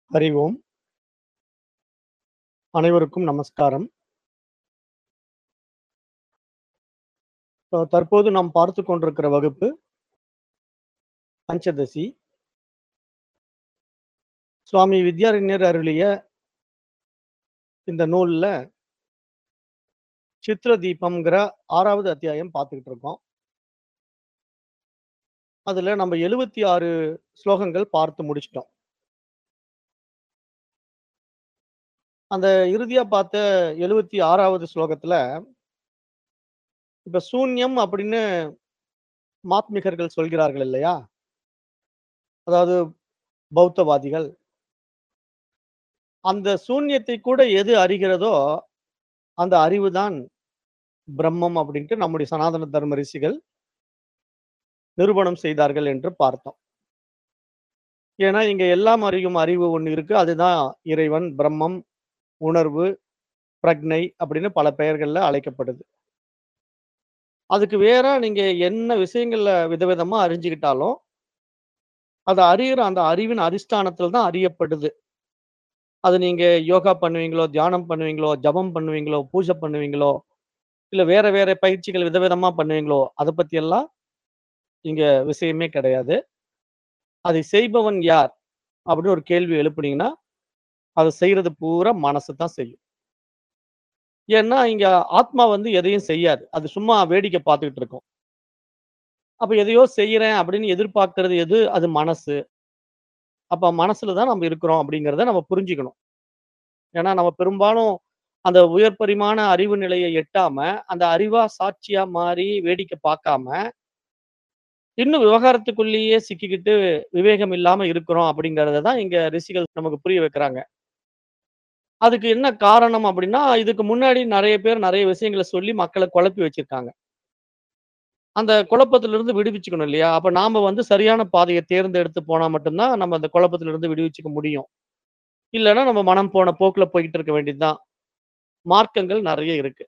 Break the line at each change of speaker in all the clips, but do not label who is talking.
ஹரி ஓம். அனைவருக்கும் நமஸ்காரம். அ தற்போது நாம் பார்த்துக் கொண்டிருக்கிற வகுப்பு பஞ்சதசி. சுவாமி வித்யாரண்யர் அருளிய இந்த நூல்ல சித்ர தீபம்ங்கிற 6வது அத்தியாயம் பார்த்துக்கிட்டு இருக்கோம். அதுல நம்ம 76 ஸ்லோகங்கள் பார்த்து முடிச்சுட்டோம். அந்த இறுதியா பார்த்த 76வது ஸ்லோகத்துல இப்ப சூன்யம் அப்படின்னு மாத்மிகர்கள் சொல்கிறார்கள் இல்லையா? அதாவது பௌத்தவாதிகள். அந்த சூன்யத்தை கூட எது அறிகிறதோ, அந்த அறிவு தான் பிரம்மம் அப்படின்ட்டு நம்முடைய சனாதன தர்ம ரிஷிகள் நிரூபணம் செய்தார்கள் என்று பார்த்தோம். ஏன்னா, இங்க எல்லாம் அறியும் அறிவு ஒண்ணு இருக்கு. அதுதான் இறைவன், பிரம்மம், உணர்வு, பிரக்ஞை அப்படின்னு பல பெயர்கள்ல அழைக்கப்படுது. அதுக்கு வேற நீங்க என்ன விஷயங்கள்ல விதவிதமா அறிஞ்சுக்கிட்டாலும், அத அறியிற அந்த அறிவின் அதிஷ்டானத்துல தான் அறியப்படுது. அது நீங்க யோகா பண்ணுவீங்களோ, தியானம் பண்ணுவீங்களோ, ஜெபம் பண்ணுவீங்களோ, பூஜை பண்ணுவீங்களோ, இல்ல வேற வேற பயிற்சிகள் விதவிதமா பண்ணுவீங்களோ, அத பத்தி எல்லாம் இங்க விஷயமே கிடையாது. அதை செய்பவன் யார்? அப்படின்னு ஒரு கேள்வி எழுப்புனீங்கன்னா, அத செய்றது பூரா மனசு தான் செய்யும். ஏன்னா, இங்க ஆத்மா வந்து எதையும் செய்யாது. அது சும்மா வேடிக்கை பார்த்துக்கிட்டு இருக்கும். அப்ப எதையோ செய்றேன் அப்படின்னு எதிர்பார்க்கிறது எது? அது மனசு. அப்ப மனசுல தான் நம்ம இருக்கிறோம் அப்படிங்கிறத நம்ம புரிஞ்சுக்கணும். ஏன்னா, நம்ம பெரும்பாலும் அந்த உயர் பரிமாண அறிவு நிலையை எட்டாம, அந்த அறிவா சாட்சியா மாறி வேடிக்கை பார்க்காம, இன்னும் விவகாரத்துக்குள்ளேயே சிக்கிக்கிட்டு விவேகம் இல்லாம இருக்கிறோம் அப்படிங்கிறத தான் இங்க ரிஷிகள் நமக்கு புரிய வைக்கிறாங்க. அதுக்கு என்ன காரணம் அப்படின்னா, இதுக்கு முன்னாடி நெறைய பேர் நெறைய விஷயங்கள சொல்லி மக்கள குழப்பி வச்சிருக்காங்க. அந்த குழப்பத்திலிருந்து விடுவிச்சுக்கணும் இல்லையா? அப்ப நாம வந்து சரியான பாதைய தேர்ந்தெடுத்து போனா மட்டும் தான் நம்ம அந்த குழப்பத்திலிருந்து விடுவிச்சுக்க முடியும். இல்லன்னா நம்ம மனம் போன போக்குல போய்க்கிட்டு இருக்க வேண்டியது தான். மார்க்கங்கள் நெறைய இருக்கு.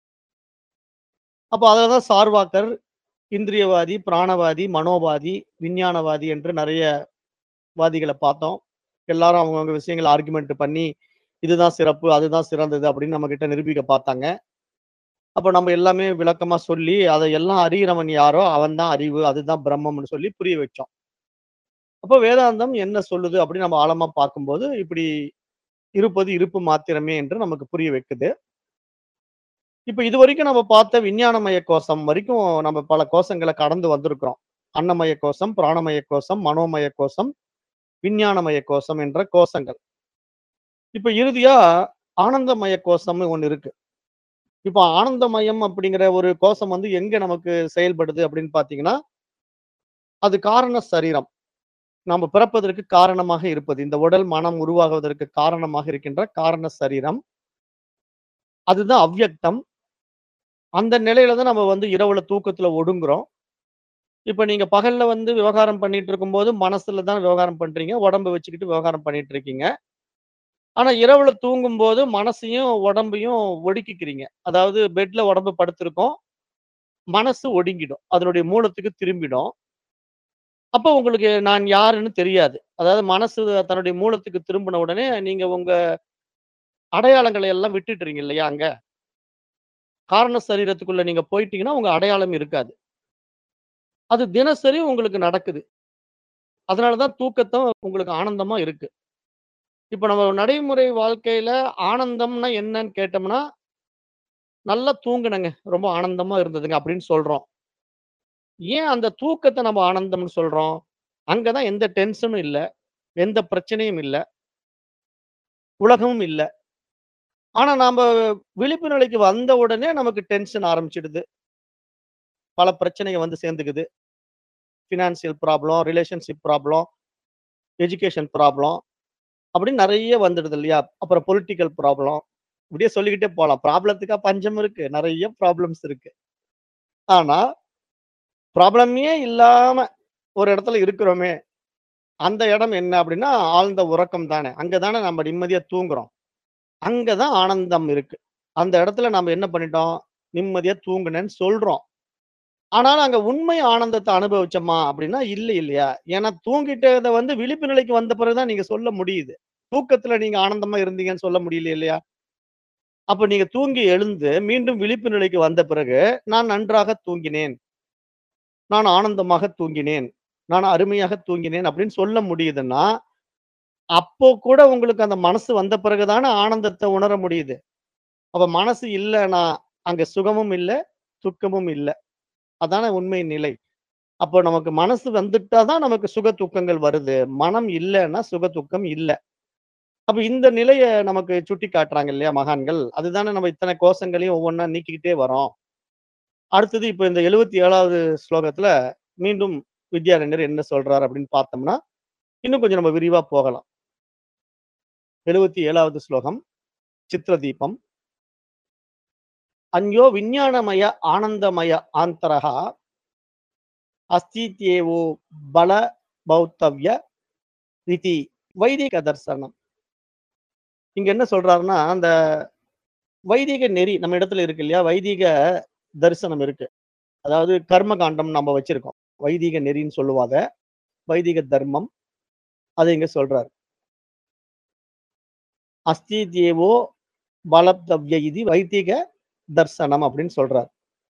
அப்ப அதுல தான் சார்வாக்கர், இந்திரியவாதி, பிராணவாதி, மனோவாதி, விஞ்ஞானவாதி என்று நெறைய வாதிகள பார்த்தோம். எல்லாரும் அவங்கவங்க விஷயங்கள ஆர்குமென்ட் பண்ணி, இதுதான் சிறப்பு, அதுதான் சிறந்தது அப்படின்னு நம்மகிட்ட நிரூபிக்க பார்த்தாங்க. அப்ப நம்ம எல்லாமே விளக்கமா சொல்லி, அத எல்லாம் அறிகிறவன் யாரோ அவன் தான் அறிவு, அதுதான் பிரம்மம்னு சொல்லி புரிய வச்சோம். அப்ப வேதாந்தம் என்ன சொல்லுது அப்படின்னு நம்ம ஆழமா பார்க்கும்போது, இப்படி இருப்பது இருப்பு மாத்திரமே என்று நமக்கு புரிய வைக்குது. இப்ப இதுவரைக்கும் நம்ம பார்த்த விஞ்ஞானமய கோஷம் வரைக்கும் நம்ம பல கோஷங்கள கடந்து வந்திருக்கிறோம். அன்னமய கோஷம், பிராணமய கோஷம், மனோமய கோஷம், விஞ்ஞானமய கோஷம் என்ற கோஷங்கள். இப்ப இறுதியா ஆனந்தமய கோஷம்னு ஒண்ணு இருக்கு. இப்ப ஆனந்தமயம் அப்படிங்கிற ஒரு கோஷம் வந்து எங்க நமக்கு செயல்படுது அப்படின்னு பார்த்தீங்கன்னா, அது காரண சரீரம். நாம பிறப்பதற்கு காரணமாக இருப்பது. இந்த உடல், மனம் உருவாகுவதற்கு காரணமாக இருக்கின்ற காரண சரீரம். அதுதான் அவ்யக்தம். அந்த நிலையில தான் நம்ம வந்து இரவுல தூக்கத்துல ஒடுங்குறோம். இப்ப நீங்க பகல்ல வந்து விவகாரம் பண்ணிட்டு இருக்கும்போது, மனசுல தான் விவகாரம் பண்றீங்க. உடம்ப வச்சுக்கிட்டு விவகாரம் பண்ணிட்டு இருக்கீங்க. ஆனா இரவுல தூங்கும்போது மனசையும், உடம்பையும் ஒடுக்கிக்கிறீங்க. அதாவது பெட்ல உடம்பு படுத்திருக்கும். மனசு ஒடுங்கிடும். அதனுடைய மூலத்துக்கு திரும்பிடும். அப்ப உங்களுக்கு நான் யாருன்னு தெரியாது. அதாவது மனசு தன்னுடைய மூலத்துக்கு திரும்பின உடனே, நீங்க உங்க அடையாளங்களை எல்லாம் விட்டுடுறீங்க இல்லையா அங்க? காரண சரீரத்துக்குள்ள நீங்க போயிட்டீங்கன்னா, உங்க அடையாளம் இருக்காது. அது தினசரி உங்களுக்கு நடக்குது. அதனால தான் தூக்கத்த உங்களுக்கு ஆனந்தமா இருக்கு. இப்ப நம்ம நடைமுறை வாழ்க்கையில ஆனந்தம்னா என்னன்னு கேட்டோம்னா, நல்லா தூங்குனேங்க. ரொம்ப ஆனந்தமா இருந்ததுங்க அப்படின்னு சொல்றோம். ஏன் அந்த தூக்கத்த நம்ம ஆனந்தம்னு சொல்றோம்? அங்க தான் எந்த டென்ஷனும் இல்ல. எந்த பிரச்சனையும் இல்ல. உலகமும் இல்ல. ஆனா நாம விழிப்பு நிலைக்கு வந்த உடனே நமக்கு டென்ஷன் ஆரம்பிச்சிடுது. பல பிரச்சனைக வந்து சேர்ந்துக்குது. Financial problem, relationship problem, education problem அப்படின்னு நெறைய வந்துடுது இல்லையா? அப்புறம் பொலிட்டிக்கல் ப்ராப்ளம். இப்படியே சொல்லிக்கிட்டே போலாம். ப்ராப்ளத்துக்கா பஞ்சம் இருக்கு. நெறைய ப்ராப்ளம்ஸ் இருக்கு. ஆனா, ப்ராப்ளமே இல்லாம ஒரு இடத்துல இருக்கிறோமே, அந்த இடம் என்ன அப்படின்னா, ஆழ்ந்த உறக்கம் தானே. அங்க தானே நம்ம நிம்மதியா தூங்குறோம். அங்க தான் ஆனந்தம் இருக்கு. அந்த இடத்துல நம்ம என்ன பண்ணிட்டோம்? நிம்மதியா தூங்குனேன்னு சொல்றோம். ஆனாலும் அங்க உண்மை ஆனந்தத்த அனுபவிச்சோமா அப்படின்னா, இல்ல இல்லையா? ஏன்னா தூங்கிட்டத வந்து விழிப்பு நிலைக்கு வந்த பிறகு தான் நீங்க சொல்ல முடியுது. தூக்கத்துல நீங்க ஆனந்தமா இருந்தீங்கன்னு சொல்ல முடியல இல்லையா அப்ப நீங்க தூங்கி எழுந்து மீண்டும் விழிப்பு நிலைக்கு வந்த பிறகு நான் நன்றாக தூங்கினேன் நான் ஆனந்தமாக தூங்கினேன் நான் அருமையாக தூங்கினேன் அப்படின்னு சொல்ல முடியுதுன்னா அப்போ கூட உங்களுக்கு அந்த மனசு வந்த பிறகுதானே ஆனந்தத்தை உணர முடியுது அப்ப மனசு இல்லைன்னா அங்க சுகமும் இல்லை துக்கமும் இல்லை அதான உண்மை நிலை அப்போ நமக்கு மனசு வந்துட்டாதான் நமக்கு சுக துக்கங்கள் வருது மனம் இல்லைன்னா சுக துக்கம் இல்லை அப்ப இந்த நிலையை நமக்கு சுட்டி காட்டுறாங்க இல்லையா மகான்கள் அதுதானே நம்ம இத்தனை கோஷங்களையும் ஒவ்வொன்றா நீக்கிக்கிட்டே வரோம் அடுத்தது இப்போ இந்த எழுபத்தி ஏழாவது ஸ்லோகத்துல மீண்டும் வித்யாரண்யர் என்ன சொல்றார் அப்படின்னு பார்த்தோம்னா இன்னும் கொஞ்சம் நம்ம விரிவா போகலாம் எழுபத்தி ஏழாவது ஸ்லோகம் சித்திரதீபம் அந்யோ விஞ்ஞானமய ஆனந்தமய ஆந்தரகா அஸ்தித்யேவோ பல பௌத்தவ்ய ரிதி வைதிக தர்சனம் இங்க என்ன சொல்றாருன்னா அந்த வைதிக நெறி நம்ம இடத்துல இருக்கு இல்லையா வைதிக தரிசனம் இருக்கு அதாவது கர்ம காண்டம் நம்ம வச்சிருக்கோம் வைதிக நெறின்னு சொல்லுவாங்க வைதிக தர்மம் அதை இங்க சொல்றாரு அஸ்தி தேவோ பலப்தவ்ய இது வைதிக தர்சனம் அப்படின்னு சொல்றார்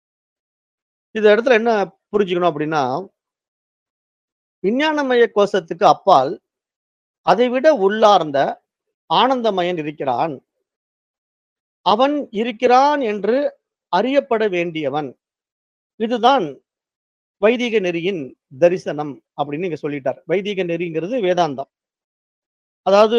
இந்த இடத்துல என்ன புரிஞ்சுக்கணும் அப்படின்னா விஞ்ஞானமய கோஷத்துக்கு அப்பால் அதை விட உள்ளார்ந்த ஆனந்தமயன் இருக்கிறான் அவன் இருக்கிறான் என்று அறியப்பட வேண்டியவன் இதுதான் வைதிக நெறியின் தரிசனம் அப்படின்னு இங்க சொல்லிட்டார் வைதிக நெறிங்கிறது வேதாந்தம் அதாவது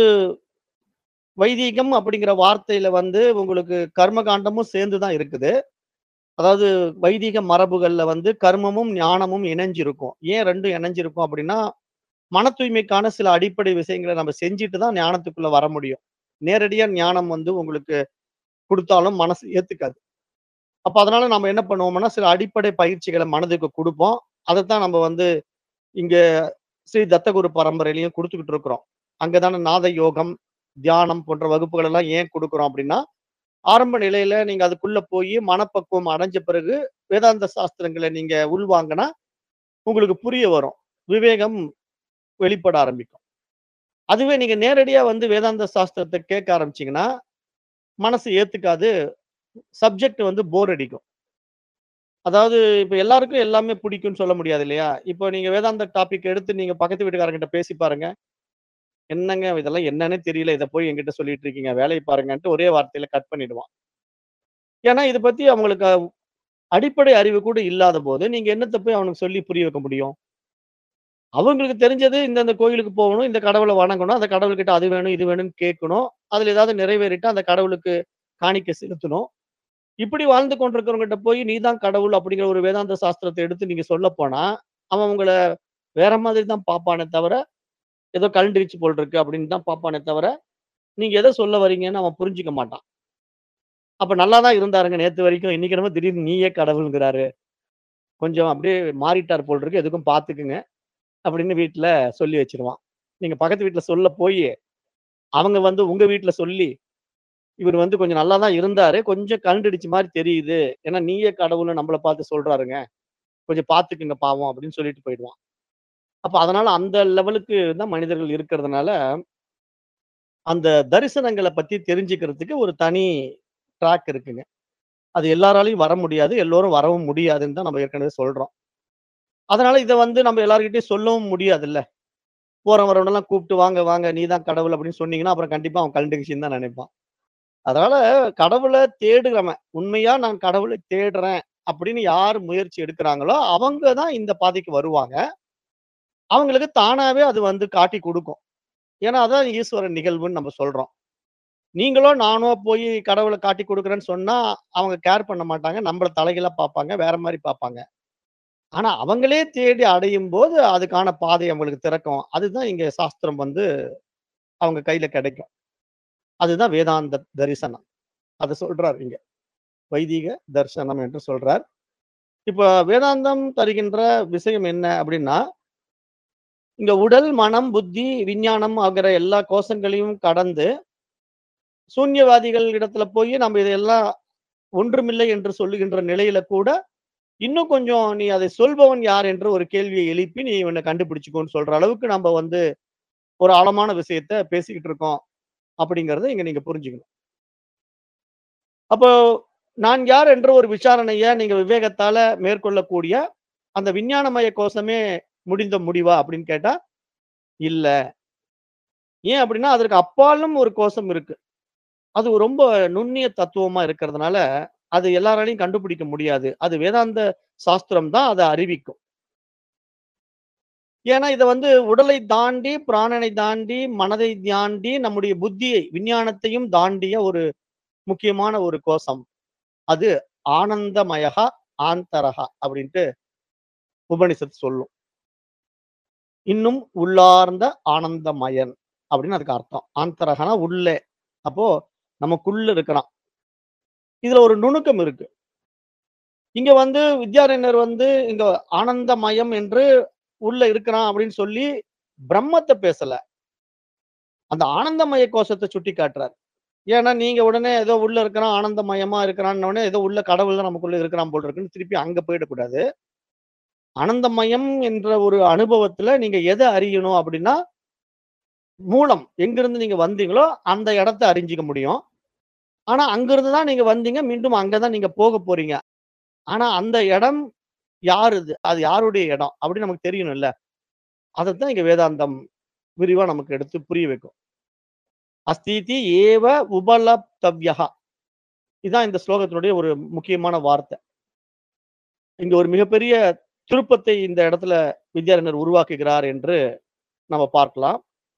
வைதீகம் அப்படிங்கிற வார்த்தையில வந்து உங்களுக்கு கர்மகாண்டமும் சேர்ந்து தான் இருக்குது அதாவது வைதிக மரபுகள்ல வந்து கர்மமும் ஞானமும் இணைஞ்சிருக்கும் ஏன் ரெண்டும் இணைஞ்சிருக்கும் அப்படின்னா மன தூய்மைக்கான சில அடிப்படை விஷயங்களை நம்ம செஞ்சுட்டு தான் ஞானத்துக்குள்ள வர முடியும் நேரடியா ஞானம் வந்து உங்களுக்கு கொடுத்தாலும் மனசு ஏத்துக்காது அப்ப அதனால நம்ம என்ன பண்ணுவோம்னா சில அடிப்படை பயிற்சிகளை மனதுக்கு கொடுப்போம் அதைத்தான் நம்ம வந்து இங்க ஸ்ரீ தத்தகுரு பரம்பரையிலையும் கொடுத்துக்கிட்டு இருக்கிறோம் அங்கதானே நாத யோகம் தியானம் போன்ற வகுப்புகள் எல்லாம் ஏன் கொடுக்குறோம் அப்படின்னா ஆரம்ப நிலையில நீங்க அதுக்குள்ள போய் மனப்பக்குவம் அடைஞ்ச பிறகு வேதாந்த சாஸ்திரங்களை நீங்க உள்வாங்கினா உங்களுக்கு புரிய வரும் விவேகம் வெளிப்பட ஆரம்பிக்கும் அதுவே நீங்க நேரடியா வந்து வேதாந்த சாஸ்திரத்தை கேட்க ஆரம்பிச்சீங்கன்னா மனசு ஏத்துக்காது சப்ஜெக்ட் வந்து போர் அடிக்கும் அதாவது இப்ப எல்லாருக்கும் எல்லாமே பிடிக்கும்னு சொல்ல முடியாது இல்லையா இப்போ நீங்க வேதாந்த டாபிக் எடுத்து நீங்க பக்கத்து வீட்டுக்காரங்கிட்ட பேசி பாருங்க என்னங்க இதெல்லாம் என்னன்னே தெரியல இதை போய் என்கிட்ட சொல்லிட்டு இருக்கீங்க வேலையை பாருங்கன்ட்டு ஒரே வார்த்தையில கட் பண்ணிடுவான் ஏன்னா இதை பத்தி அவங்களுக்கு அடிப்படை அறிவு கூட இல்லாத போது நீங்க என்னத்தை போய் அவனுக்கு சொல்லி புரிய வைக்க முடியும் அவங்களுக்கு தெரிஞ்சது இந்தந்த கோயிலுக்கு போகணும் இந்த கடவுளை வணங்கணும் அந்த கடவுள்கிட்ட அது வேணும் இது வேணும்னு கேட்கணும் அதுல ஏதாவது நிறைவேறிட்டா அந்த கடவுளுக்கு காணிக்கை செலுத்தணும் இப்படி வாழ்ந்து கொண்டிருக்கிறவங்ககிட்ட போய் நீதான் கடவுள் அப்படிங்கிற ஒரு வேதாந்த சாஸ்திரத்தை எடுத்து நீங்க சொல்ல போனா அவன் உங்களை வேற மாதிரி தான் பார்ப்பானே தவிர ஏதோ கலண்டிருச்சு போல் இருக்கு அப்படின்னு தான் பார்ப்பானே தவிர நீங்க எதை சொல்ல வரீங்கன்னு அவன் புரிஞ்சுக்க மாட்டான் அப்ப நல்லா தான் இருந்தாருங்க நேத்து வரைக்கும் இன்னைக்கு என்னமோ திடீர்னு நீயே கடவுளுங்கிறாரு கொஞ்சம் அப்படியே மாறிட்டார் போல் இருக்கு எதுக்கும் பார்த்துக்குங்க அப்படின்னு வீட்டுல சொல்லி வச்சிருவான் நீங்க பக்கத்து வீட்டுல சொல்ல போய் அவங்க வந்து உங்க வீட்டுல சொல்லி இவர் வந்து கொஞ்சம் நல்லா தான் இருந்தாரு கொஞ்சம் கண்டுடிச்சு மாதிரி தெரியுது ஏன்னா நீயே கடவுள்னு நம்மளை பார்த்து சொல்றாருங்க கொஞ்சம் பார்த்துக்குங்க பாவம் அப்படின்னு சொல்லிட்டு போயிடுவான் அப்ப அதனால அந்த லெவலுக்கு தான் மனிதர்கள் இருக்கிறதுனால அந்த தரிசனங்களை பத்தி தெரிஞ்சுக்கிறதுக்கு ஒரு தனி ட்ராக் இருக்குங்க அது எல்லாராலையும் வர முடியாது எல்லோரும் வரவும் முடியாதுன்னு தான் நம்ம ஏற்கனவே சொல்றோம் அதனால இதை வந்து நம்ம எல்லார்கிட்டயும் சொல்லவும் முடியாதுல்ல போற வரவனெல்லாம் கூப்பிட்டு வாங்க வாங்க நீ தான் கடவுள் அப்படின்னு சொன்னீங்கன்னா அப்புறம் கண்டிப்பா அவன் கண்டுகிச்சின்னு தான் நினைப்பான் அதனால கடவுளை தேடுறவன் உண்மையா நான் கடவுளை தேடுறேன் அப்படின்னு யார் முயற்சி எடுக்கிறாங்களோ அவங்க தான் இந்த பாதைக்கு வருவாங்க அவங்களுக்கு தானாவே அது வந்து காட்டி கொடுக்கும் ஏன்னா அதான் ஈஸ்வரன் நிகழ்வுன்னு நம்ம சொல்றோம் நீங்களோ நானோ போய் கடவுளை காட்டி கொடுக்குறேன்னு சொன்னா அவங்க கேர் பண்ண மாட்டாங்க நம்மள தலைகளா பார்ப்பாங்க வேற மாதிரி பார்ப்பாங்க ஆனா அவங்களே தேடி அடையும் போது அதுக்கான பாதை அவங்களுக்கு திறக்கும் அதுதான் இங்க சாஸ்திரம் வந்து அவங்க கையில கிடைக்கும் அதுதான் வேதாந்த தரிசனம் அதை சொல்றார் இங்க வைதிக தரிசனம் என்று சொல்றார் இப்ப வேதாந்தம் தருகின்ற விஷயம் என்ன அப்படின்னா இங்க உடல் மனம் புத்தி விஞ்ஞானம் ஆகிற எல்லா கோஷங்களையும் கடந்து சூன்யவாதிகள் இடத்துல போய் நம்ம இதையெல்லாம் ஒன்றுமில்லை என்று சொல்லுகின்ற நிலையில கூட இன்னும் கொஞ்சம் நீ அதை சொல்பவன் யார் என்று ஒரு கேள்வியை எழுப்பி நீ இவனை கண்டுபிடிச்சுக்கோன்னு சொல்ற அளவுக்கு நம்ம வந்து ஒரு ஆழமான விஷயத்த பேசிக்கிட்டு இருக்கோம் அப்படிங்கிறத இங்க நீங்க புரிஞ்சுக்கணும். அப்போ நான் யார் என்ற ஒரு விசாரணைய நீங்க விவேகத்தால மேற்கொள்ளக்கூடிய அந்த விஞ்ஞானமய கோஷமே முடிந்த முடிவா அப்படின்னு கேட்டா, இல்ல. ஏன் அப்படின்னா, அதற்கு அப்பாலும் ஒரு கோஷம் இருக்கு. அது ரொம்ப நுண்ணிய தத்துவமா இருக்கிறதுனால, அது எல்லாராலயும் கண்டுபிடிக்க முடியாது. அது வேதாந்த சாஸ்திரம் தான் அத அறிவிக்கும். ஏன்னா, இத வந்து உடலை தாண்டி, பிராணனை தாண்டி, மனதை தாண்டி, நம்முடைய புத்தியை, விஞ்ஞானத்தையும் தாண்டிய ஒரு முக்கியமான ஒரு கோஷம். அது ஆனந்தமயஹா ஆந்தரஹா அப்படின்ட்டு உபனிஷத் சொல்லும். இன்னும் உள்ளார்ந்த ஆனந்தமயன் அப்படின்னு அதுக்கு அர்த்தம். ஆந்தரகனா உள்ளே. அப்போ நமக்குள்ள இருக்கிறான். இதுல ஒரு நுணுக்கம் இருக்கு. இங்க வந்து வித்யாரண்யர் வந்து இங்க ஆனந்தமயம் என்று உள்ள இருக்கிறான் அப்படின்னு சொல்லி பிரம்மத்த பேசல. அந்த ஆனந்தமய கோஷத்த சுட்டிக்காட்டுறார். ஏன்னா, நீங்க உடனே ஏதோ உள்ள இருக்கிறான், ஆனந்தமயமா இருக்கிறான்ன உடனே ஏதோ உள்ள கடவுள் தான் நமக்குள்ள இருக்கிறான் போல இருக்குன்னு திருப்பி அங்க போயிடக்கூடாது. ஆனந்தமயம் என்ற ஒரு அனுபவத்துல நீங்க எத அறியணும் அப்படின்னா, மூலம் எங்கிருந்து நீங்க வந்தீங்களோ அந்த இடத்த அறிஞ்சுக்க முடியும். ஆனா, அங்கிருந்து தான் நீங்க வந்தீங்க. மீண்டும் அங்க தான் நீங்க போக போறீங்க. ஆனா, அந்த இடம் யாருது? அது யாருடைய இடம்? அப்படின்னு நமக்கு தெரியணும்ல. அதத்தான் இங்க வேதாந்தம் விரிவா நமக்கு எடுத்து புரிய வைக்கும். அஸ்தீதி ஏவ உபலப்தவ்யஹ. இதான் இந்த ஸ்லோகத்தினுடைய ஒரு முக்கியமான வார்த்தை. இங்க ஒரு மிகப்பெரிய திருப்பத்தை இந்த இடத்துல வித்யாரண்யர் உருவாக்குகிறார் என்று நம்ம பார்க்கலாம்.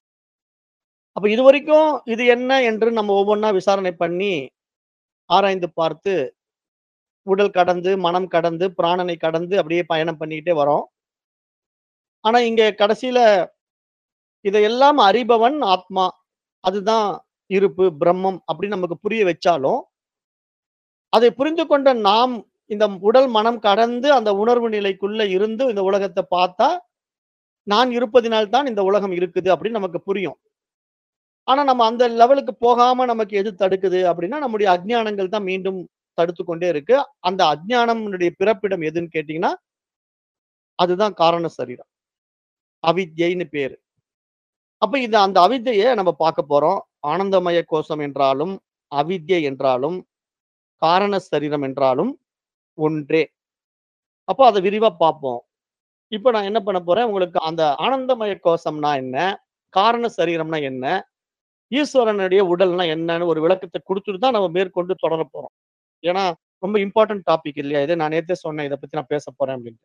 அப்ப இதுவரைக்கும் இது என்ன என்று நம்ம ஒவ்வொன்னா விசாரணை பண்ணி, ஆராய்ந்து பார்த்து, உடல் கடந்து, மனம் கடந்து, பிராணனை கடந்து அப்படியே பயணம் பண்ணிக்கிட்டே வரோம். ஆனா, இங்க கடைசியில இதையெல்லாம் அறிபவன் ஆத்மா. அதுதான் இருப்பு, பிரம்மம் அப்படின்னு நமக்கு புரிய வச்சாலும், அதை புரிந்து கொண்ட நாம் இந்த உடல், மனம் கடந்து அந்த உணர்வு நிலைக்குள்ள இருந்து இந்த உலகத்த பார்த்தா, நான் இருப்பதினால் தான் இந்த உலகம் இருக்குது அப்படின்னு நமக்கு புரியும். ஆனா, நம்ம அந்த லெவலுக்கு போகாம நமக்கு எது தடுக்குது அப்படின்னா, நம்முடைய அஞ்ஞானங்கள் தான் மீண்டும் தடுத்துக் கொண்டே இருக்கு. அந்த அஞ்ஞானம்னுடைய பிறப்பிடம் எதுன்னு கேட்டீங்கன்னா, அதுதான் காரண சரீரம். அவித்யைன்னு பேரு. அப்ப இது அந்த அவித்தைய நம்ம பார்க்க போறோம். ஆனந்தமய கோஷம் என்றாலும், அவித்யை என்றாலும், காரண சரீரம் என்றாலும் ஒன்றே. அப்போ அத விரிவா பார்ப்போம். இப்ப நான் என்ன பண்ண போறேன், உங்களுக்கு அந்த ஆனந்தமய கோஷம்னா என்ன? காரண சரீரம்னா என்ன? ஈஸ்வரனுடைய உடல்னா என்னன்னு ஒரு விளக்கத்த குடுத்துட்டு தான் நம்ம மேற்கொண்டு தொடரப் போறோம். ஏன்னா, ரொம்ப இம்பார்ட்டன்ட் டாபிக் இல்லையா இது? நான் நேத்தே சொன்னேன். இத பத்தி நான் பேசப் போறேன் அப்படின்னு.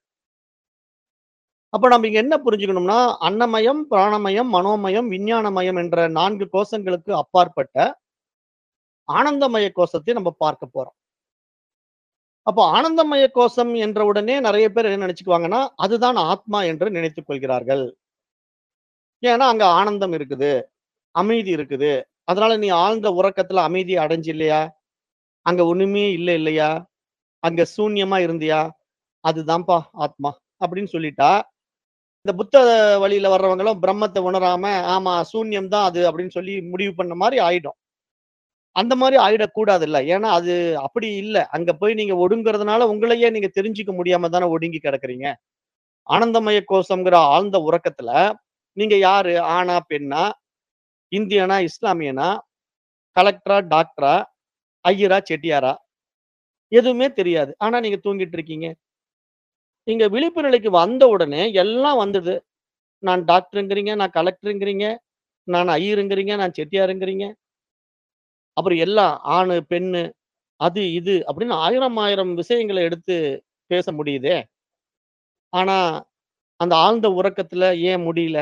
அப்ப நம்ம இங்க என்ன புரிஞ்சுக்கணும்னா, அன்னமயம், பிராணமயம், மனோமயம், விஞ்ஞானமயம் என்ற 4 கோஷங்களுக்கு அப்பாற்பட்ட ஆனந்தமய கோஷத்தை நம்ம பார்க்க போறோம். அப்போ ஆனந்தமய கோஷம் என்ற உடனே நெறைய பேர் என்ன நெனச்சுக்குவாங்கன்னா, அதுதான் ஆத்மா என்று நினைத்துக் கொள்கிறார்கள். ஏன்னா, அங்க ஆனந்தம் இருக்குது. அமைதி இருக்குது. அதனால நீ ஆழ்ந்த உறக்கத்துல அமைதி அடைஞ்சு இல்லையா? அங்க ஒண்ணுமே இல்ல இல்லையா? அங்க சூன்யமா இருந்தியா? அதுதான்ப்பா ஆத்மா அப்படின்னு சொல்லிட்டா, இந்த புத்த வழியில வர்றவங்களும் பிரம்மத்த உணராம, ஆமா சூன்யம் தான் அது அப்படின்னு சொல்லி முடிவு பண்ண மாரி ஆயிடும். அந்த மாரி ஆயிடக்கூடாதுல்ல. ஏன்னா, அது அப்படி இல்ல. அங்க போய் நீங்க ஒடுங்குறதுனால உங்களையே நீங்க தெரிஞ்சுக்க முடியாம தானே ஒடுங்கி கிடக்குறீங்க. ஆனந்தமய கோஷம்ங்கிற ஆழ்ந்த உறக்கத்துல, நீங்க யாரு? ஆணா? பெண்ணா? இந்தியனா? இஸ்லாமியனா? கலெக்டரா? டாக்டரா? ஐயரா? செட்டியாரா? எதுவுமே தெரியாது. ஆனா நீங்க தூங்கிட்டு இருக்கீங்க. நீங்க விழிப்பு நிலைக்கு வந்த உடனே எல்லாம் வந்துடுது. நான் டாக்டர்ங்கிறீங்க, நான் கலெக்டர்ங்கிறீங்க, நான் ஐயருங்கிறீங்க, நான் செட்டியாருங்கிறீங்க. அப்புறம் எல்லாம் ஆணு, பெண்ணு, அது, இது அப்படின்னு 1000 1000 விஷயங்கள எடுத்து பேச முடியுதே. ஆனா, அந்த ஆழ்ந்த உறக்கத்துல ஏன் முடியல?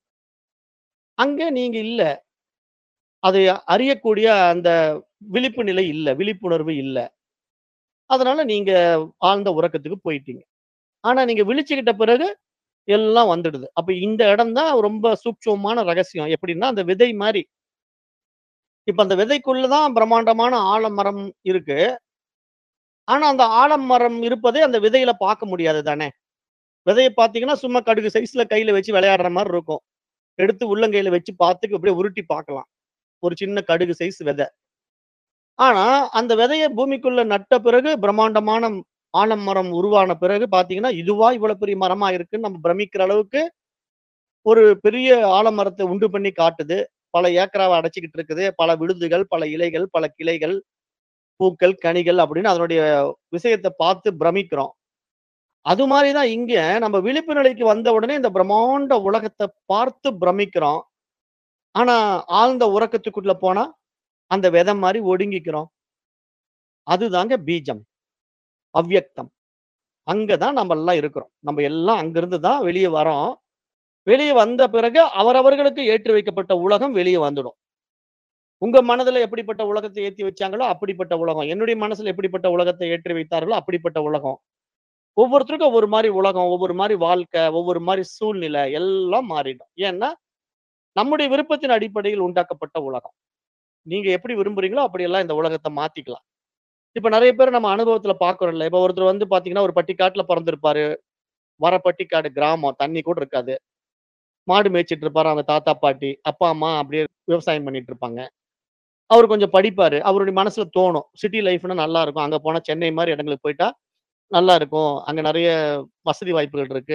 அங்க நீங்க இல்ல. அதை அறியக்கூடிய அந்த விழிப்பு நிலை இல்ல. விழிப்புணர்வு இல்ல. அதனால நீங்க ஆழ்ந்த உறக்கத்துக்கு போயிட்டீங்க. ஆனா, நீங்க விழிச்சுக்கிட்ட பிறகு எல்லாம் வந்துடுது. அப்ப இந்த இடம் தான் ரொம்ப சூட்சுமமான ரகசியம். எப்படின்னா, அந்த விதை மாரி. இப்ப அந்த விதைக்குள்ள தான் பிரம்மாண்டமான ஆலமரம் இருக்கு. ஆனா, அந்த ஆலமரம் இருப்பதை அந்த விதையில பார்க்க முடியாது தானே! விதைய பார்த்தீங்கன்னா, சும்மா கடுகு சைஸ்ல கையில வச்சு விளையாடுற மாரி இருக்கும். எடுத்து உள்ளங்கையில வச்சு பார்த்து அப்படியே உருட்டி பார்க்கலாம். ஒரு சின்ன கடுகு சைஸ் விதை. ஆனா, அந்த விதைய பூமிக்குள்ள நட்ட பிறகு பிரம்மாண்டமான ஆலமரம் உருவான பிறகு பார்த்தீங்கன்னா, இதுவா இவ்வளவு பெரிய மரமா இருக்குன்னு நம்ம பிரமிக்கிற அளவுக்கு ஒரு பெரிய ஆலமரத்த உண்டு பண்ணி காட்டுது. பல ஏக்கராவை அடைச்சுக்கிட்டு இருக்குது. பல விழுதுகள், பல இலைகள், பல கிளைகள், பூக்கள், கனிகள் அப்படின்னு அதனுடைய விஷயத்த பார்த்து பிரமிக்கிறோம். அது மாரி தான் இங்க நம்ம விழிப்பு நிலைக்கு வந்த உடனே இந்த பிரம்மாண்ட உலகத்த பார்த்து பிரமிக்கிறோம். ஆனா, ஆழ்ந்த உறக்கத்துக்குள்ள போனா, அந்த விதை மாரி ஒடுங்கிக்கிறோம். அதுதாங்க பீஜம். அவ்யக்தம். அங்க தான் நம்மல்லாம் இருக்கிறோம். நம்ம எல்லாம் அங்கிருந்து தான் வெளிய வரோம். வெளிய வந்த பிறகு அவரவர்களுக்கு ஏற்றி வைக்கப்பட்ட உலகம் வெளிய வந்துடும். உங்க மனதுல எப்படிப்பட்ட உலகத்த ஏத்தி வச்சாங்களோ, அப்படிப்பட்ட உலகம். என்னுடைய மனசுல எப்படிப்பட்ட உலகத்தை ஏற்றி வைத்தார்களோ, அப்படிப்பட்ட உலகம். ஒவ்வொருத்தருக்கும் ஒவ்வொரு மாரி உலகம், ஒவ்வொரு மாரி வாழ்க்கை, ஒவ்வொரு மாரி சூழ்நிலை எல்லாம் மாறிடும். ஏன்னா, நம்முடைய விருப்பத்தின் அடிப்படையில் உண்டாக்கப்பட்ட உலகம். நீங்க எப்படி விரும்புறீங்களோ, அப்படியெல்லாம் இந்த உலகத்த மாத்திக்கலாம். இப்ப நெறைய பேர் நம்ம அனுபவத்துல பார்க்கிறோம்ல. இப்ப ஒருத்தர் வந்து பார்த்தீங்கன்னா, ஒரு பட்டிக்காட்டுல பொறந்திருப்பாரு. வர பட்டிக்காடு கிராமம். தண்ணி கூட இருக்காது. மாடு மேய்ச்சிட்டு இருப்பாரு அவங்க தாத்தா, பாட்டி. அப்பா, அம்மா அப்படியே விவசாயம் பண்ணிட்டு இருப்பாங்க. அவரு கொஞ்சம் படிப்பாரு. அவருடைய மனசுல தோணும். சிட்டி லைஃப்னா நல்லா இருக்கும். அங்க போனா சென்னை மாரி இடங்களுக்கு போயிட்டா நல்லா இருக்கும். அங்க நெறைய வசதி வாய்ப்புகள் இருக்கு.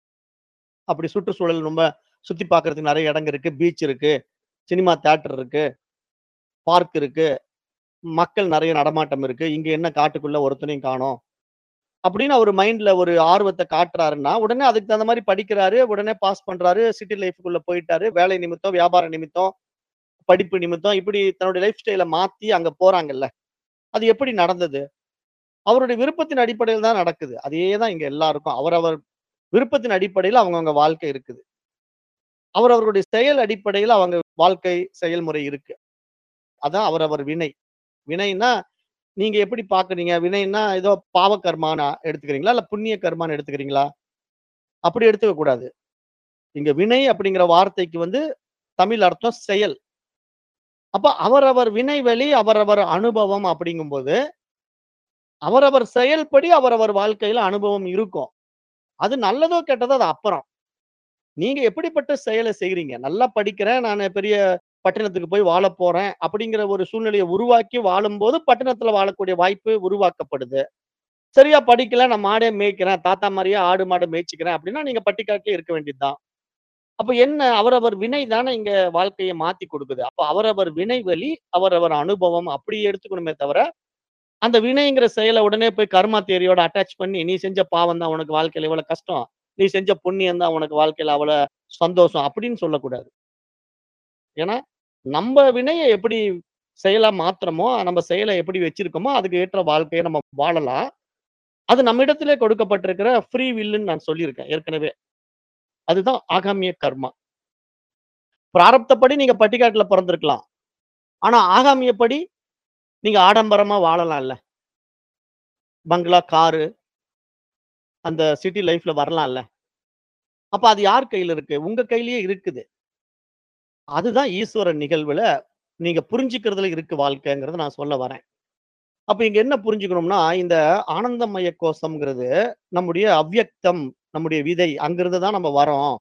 அப்படி சுற்றுச்சூழல் ரொம்ப சுத்தி பார்க்கறதுக்கு நெறைய இடங்க இருக்கு. பீச் இருக்கு. சினிமா தியேட்டர் இருக்கு. பார்க் இருக்கு. மக்கள் நெறைய நடமாட்டம் இருக்கு. இங்க என்ன காட்டுக்குள்ள ஒருத்தனையும் காணோம். அப்படின்னு அவரு மைண்ட்ல ஒரு ஆர்வத்த காட்டுறாருன்னா, உடனே அதுக்கு தகுந்த மாரி படிக்கிறாரு. உடனே பாஸ் பண்றாரு. சிட்டி லைஃப்க்குள்ள போயிட்டாரு. வேலை நிமித்தம், வியாபார நிமித்தம், படிப்பு நிமித்தம் இப்படி தன்னுடைய லைஃப் ஸ்டைல மாத்தி அங்க போறாங்கல்ல. அது எப்படி நடந்தது? அவருடைய விருப்பத்தின் அடிப்படையில் தான் நடக்குது. அதே தான் இங்க எல்லாருக்கும். அவரவர் விருப்பத்தின் அடிப்படையில அவங்கவங்க வாழ்க்கை இருக்குது. அவரவர்களுடைய செயல் அடிப்படையில அவங்க வாழ்க்கை செயல்முறை இருக்கு. அதான் அவரவர் வினை. வினைன்னா, நீங்க எப்படி பார்க்குறீங்க? வினைன்னா ஏதோ பாவ கர்மான்னு எடுத்துக்கிறீங்களா? இல்ல புண்ணிய கர்மான்னு எடுத்துக்கிறீங்களா? அப்படி எடுத்துக்க கூடாது. இங்க வினை அப்படிங்கிற வார்த்தைக்கு வந்து தமிழ் அர்த்தம் செயல். அப்ப அவரவர் வினைவெளி, அவரவர் அனுபவம் அப்படிங்கும்போது, அவரவர் செயல்படி அவரவர் வாழ்க்கையில அனுபவம் இருக்கும். அது நல்லதோ, கெட்டதோ அது அப்புறம். நீங்க எப்படிப்பட்ட செயல செய்றீங்க? நல்லா படிக்கிறேன். நானு பெரிய பட்டணத்துக்கு போய் வாழப் போறேன். அப்படிங்கிற ஒரு சூழ்நிலைய உருவாக்கி வாழும்போது, பட்டணத்துல வாழக்கூடிய வாய்ப்பு உருவாக்கப்படுது. சரியா படிக்கல. நான் மாடே மேய்க்கிறேன். தாத்தா மாரியே ஆடு, மாடு மேய்ச்சுக்கிறேன் அப்படின்னா, நீங்க பட்டிக்காட்டுலயே இருக்க வேண்டியது தான். அப்ப என்ன? அவரவர் வினை தானே இங்க வாழ்க்கைய மாத்தி குடுக்குது. அப்ப அவரவர் வினைவெளி, அவரவர் அனுபவம் அப்படி எடுத்துக்கணுமே தவிர, அந்த வினைங்கிற செயல உடனே போய் கர்மா தியரியோட அட்டாச் பண்ணி, நீ செஞ்ச பாவம் தான் உனக்கு வாழ்க்கையில இவ்வளவு கஷ்டம். நீ செஞ்ச புண்ணியம் தான் உனக்கு வாழ்க்கையில அவ்வளோ சந்தோஷம் அப்படின்னு சொல்லக்கூடாது. ஏன்னா, நம்ப வினைய எப்படி செயலா மாத்துறோமோ, நம்ம செயல எப்படி வச்சிருக்கோமோ, அதுக்கு ஏற்ற வாழ்க்கைய நம்ம வாழலாம். அது நம்மிடத்திலே கொடுக்கப்பட்டிருக்கிற ஃப்ரீ வில்லுன்னு நான் சொல்லியிருக்கேன் ஏற்கனவே. அதுதான் ஆகாமிய கர்மா. பிராரப்தப்படி நீங்க பட்டிக்காட்டுல பொறந்திருக்கலாம். ஆனா ஆகாமியப்படி நீங்க ஆடம்பரமா வாழலாம்ல. பங்களா, காரு அந்த சிட்டி லைஃப்ல வரலாம்ல. அப்ப அது யார் கையில இருக்கு? உங்க கையிலேயே இருக்குது. அதுதான் ஈஸ்வரன் நிகழ்வுல நீங்க புரிஞ்சுக்கிறதுல இருக்கு வாழ்க்கைங்கிறத நான் சொல்ல வரேன். அப்ப இங்க என்ன புரிஞ்சுக்கணும்னா, இந்த ஆனந்தமய கோஷம்ங்கிறது நம்முடைய அவ்யக்தம், நம்முடைய விதை. அங்கிருந்து தான் நம்ம வரோம்.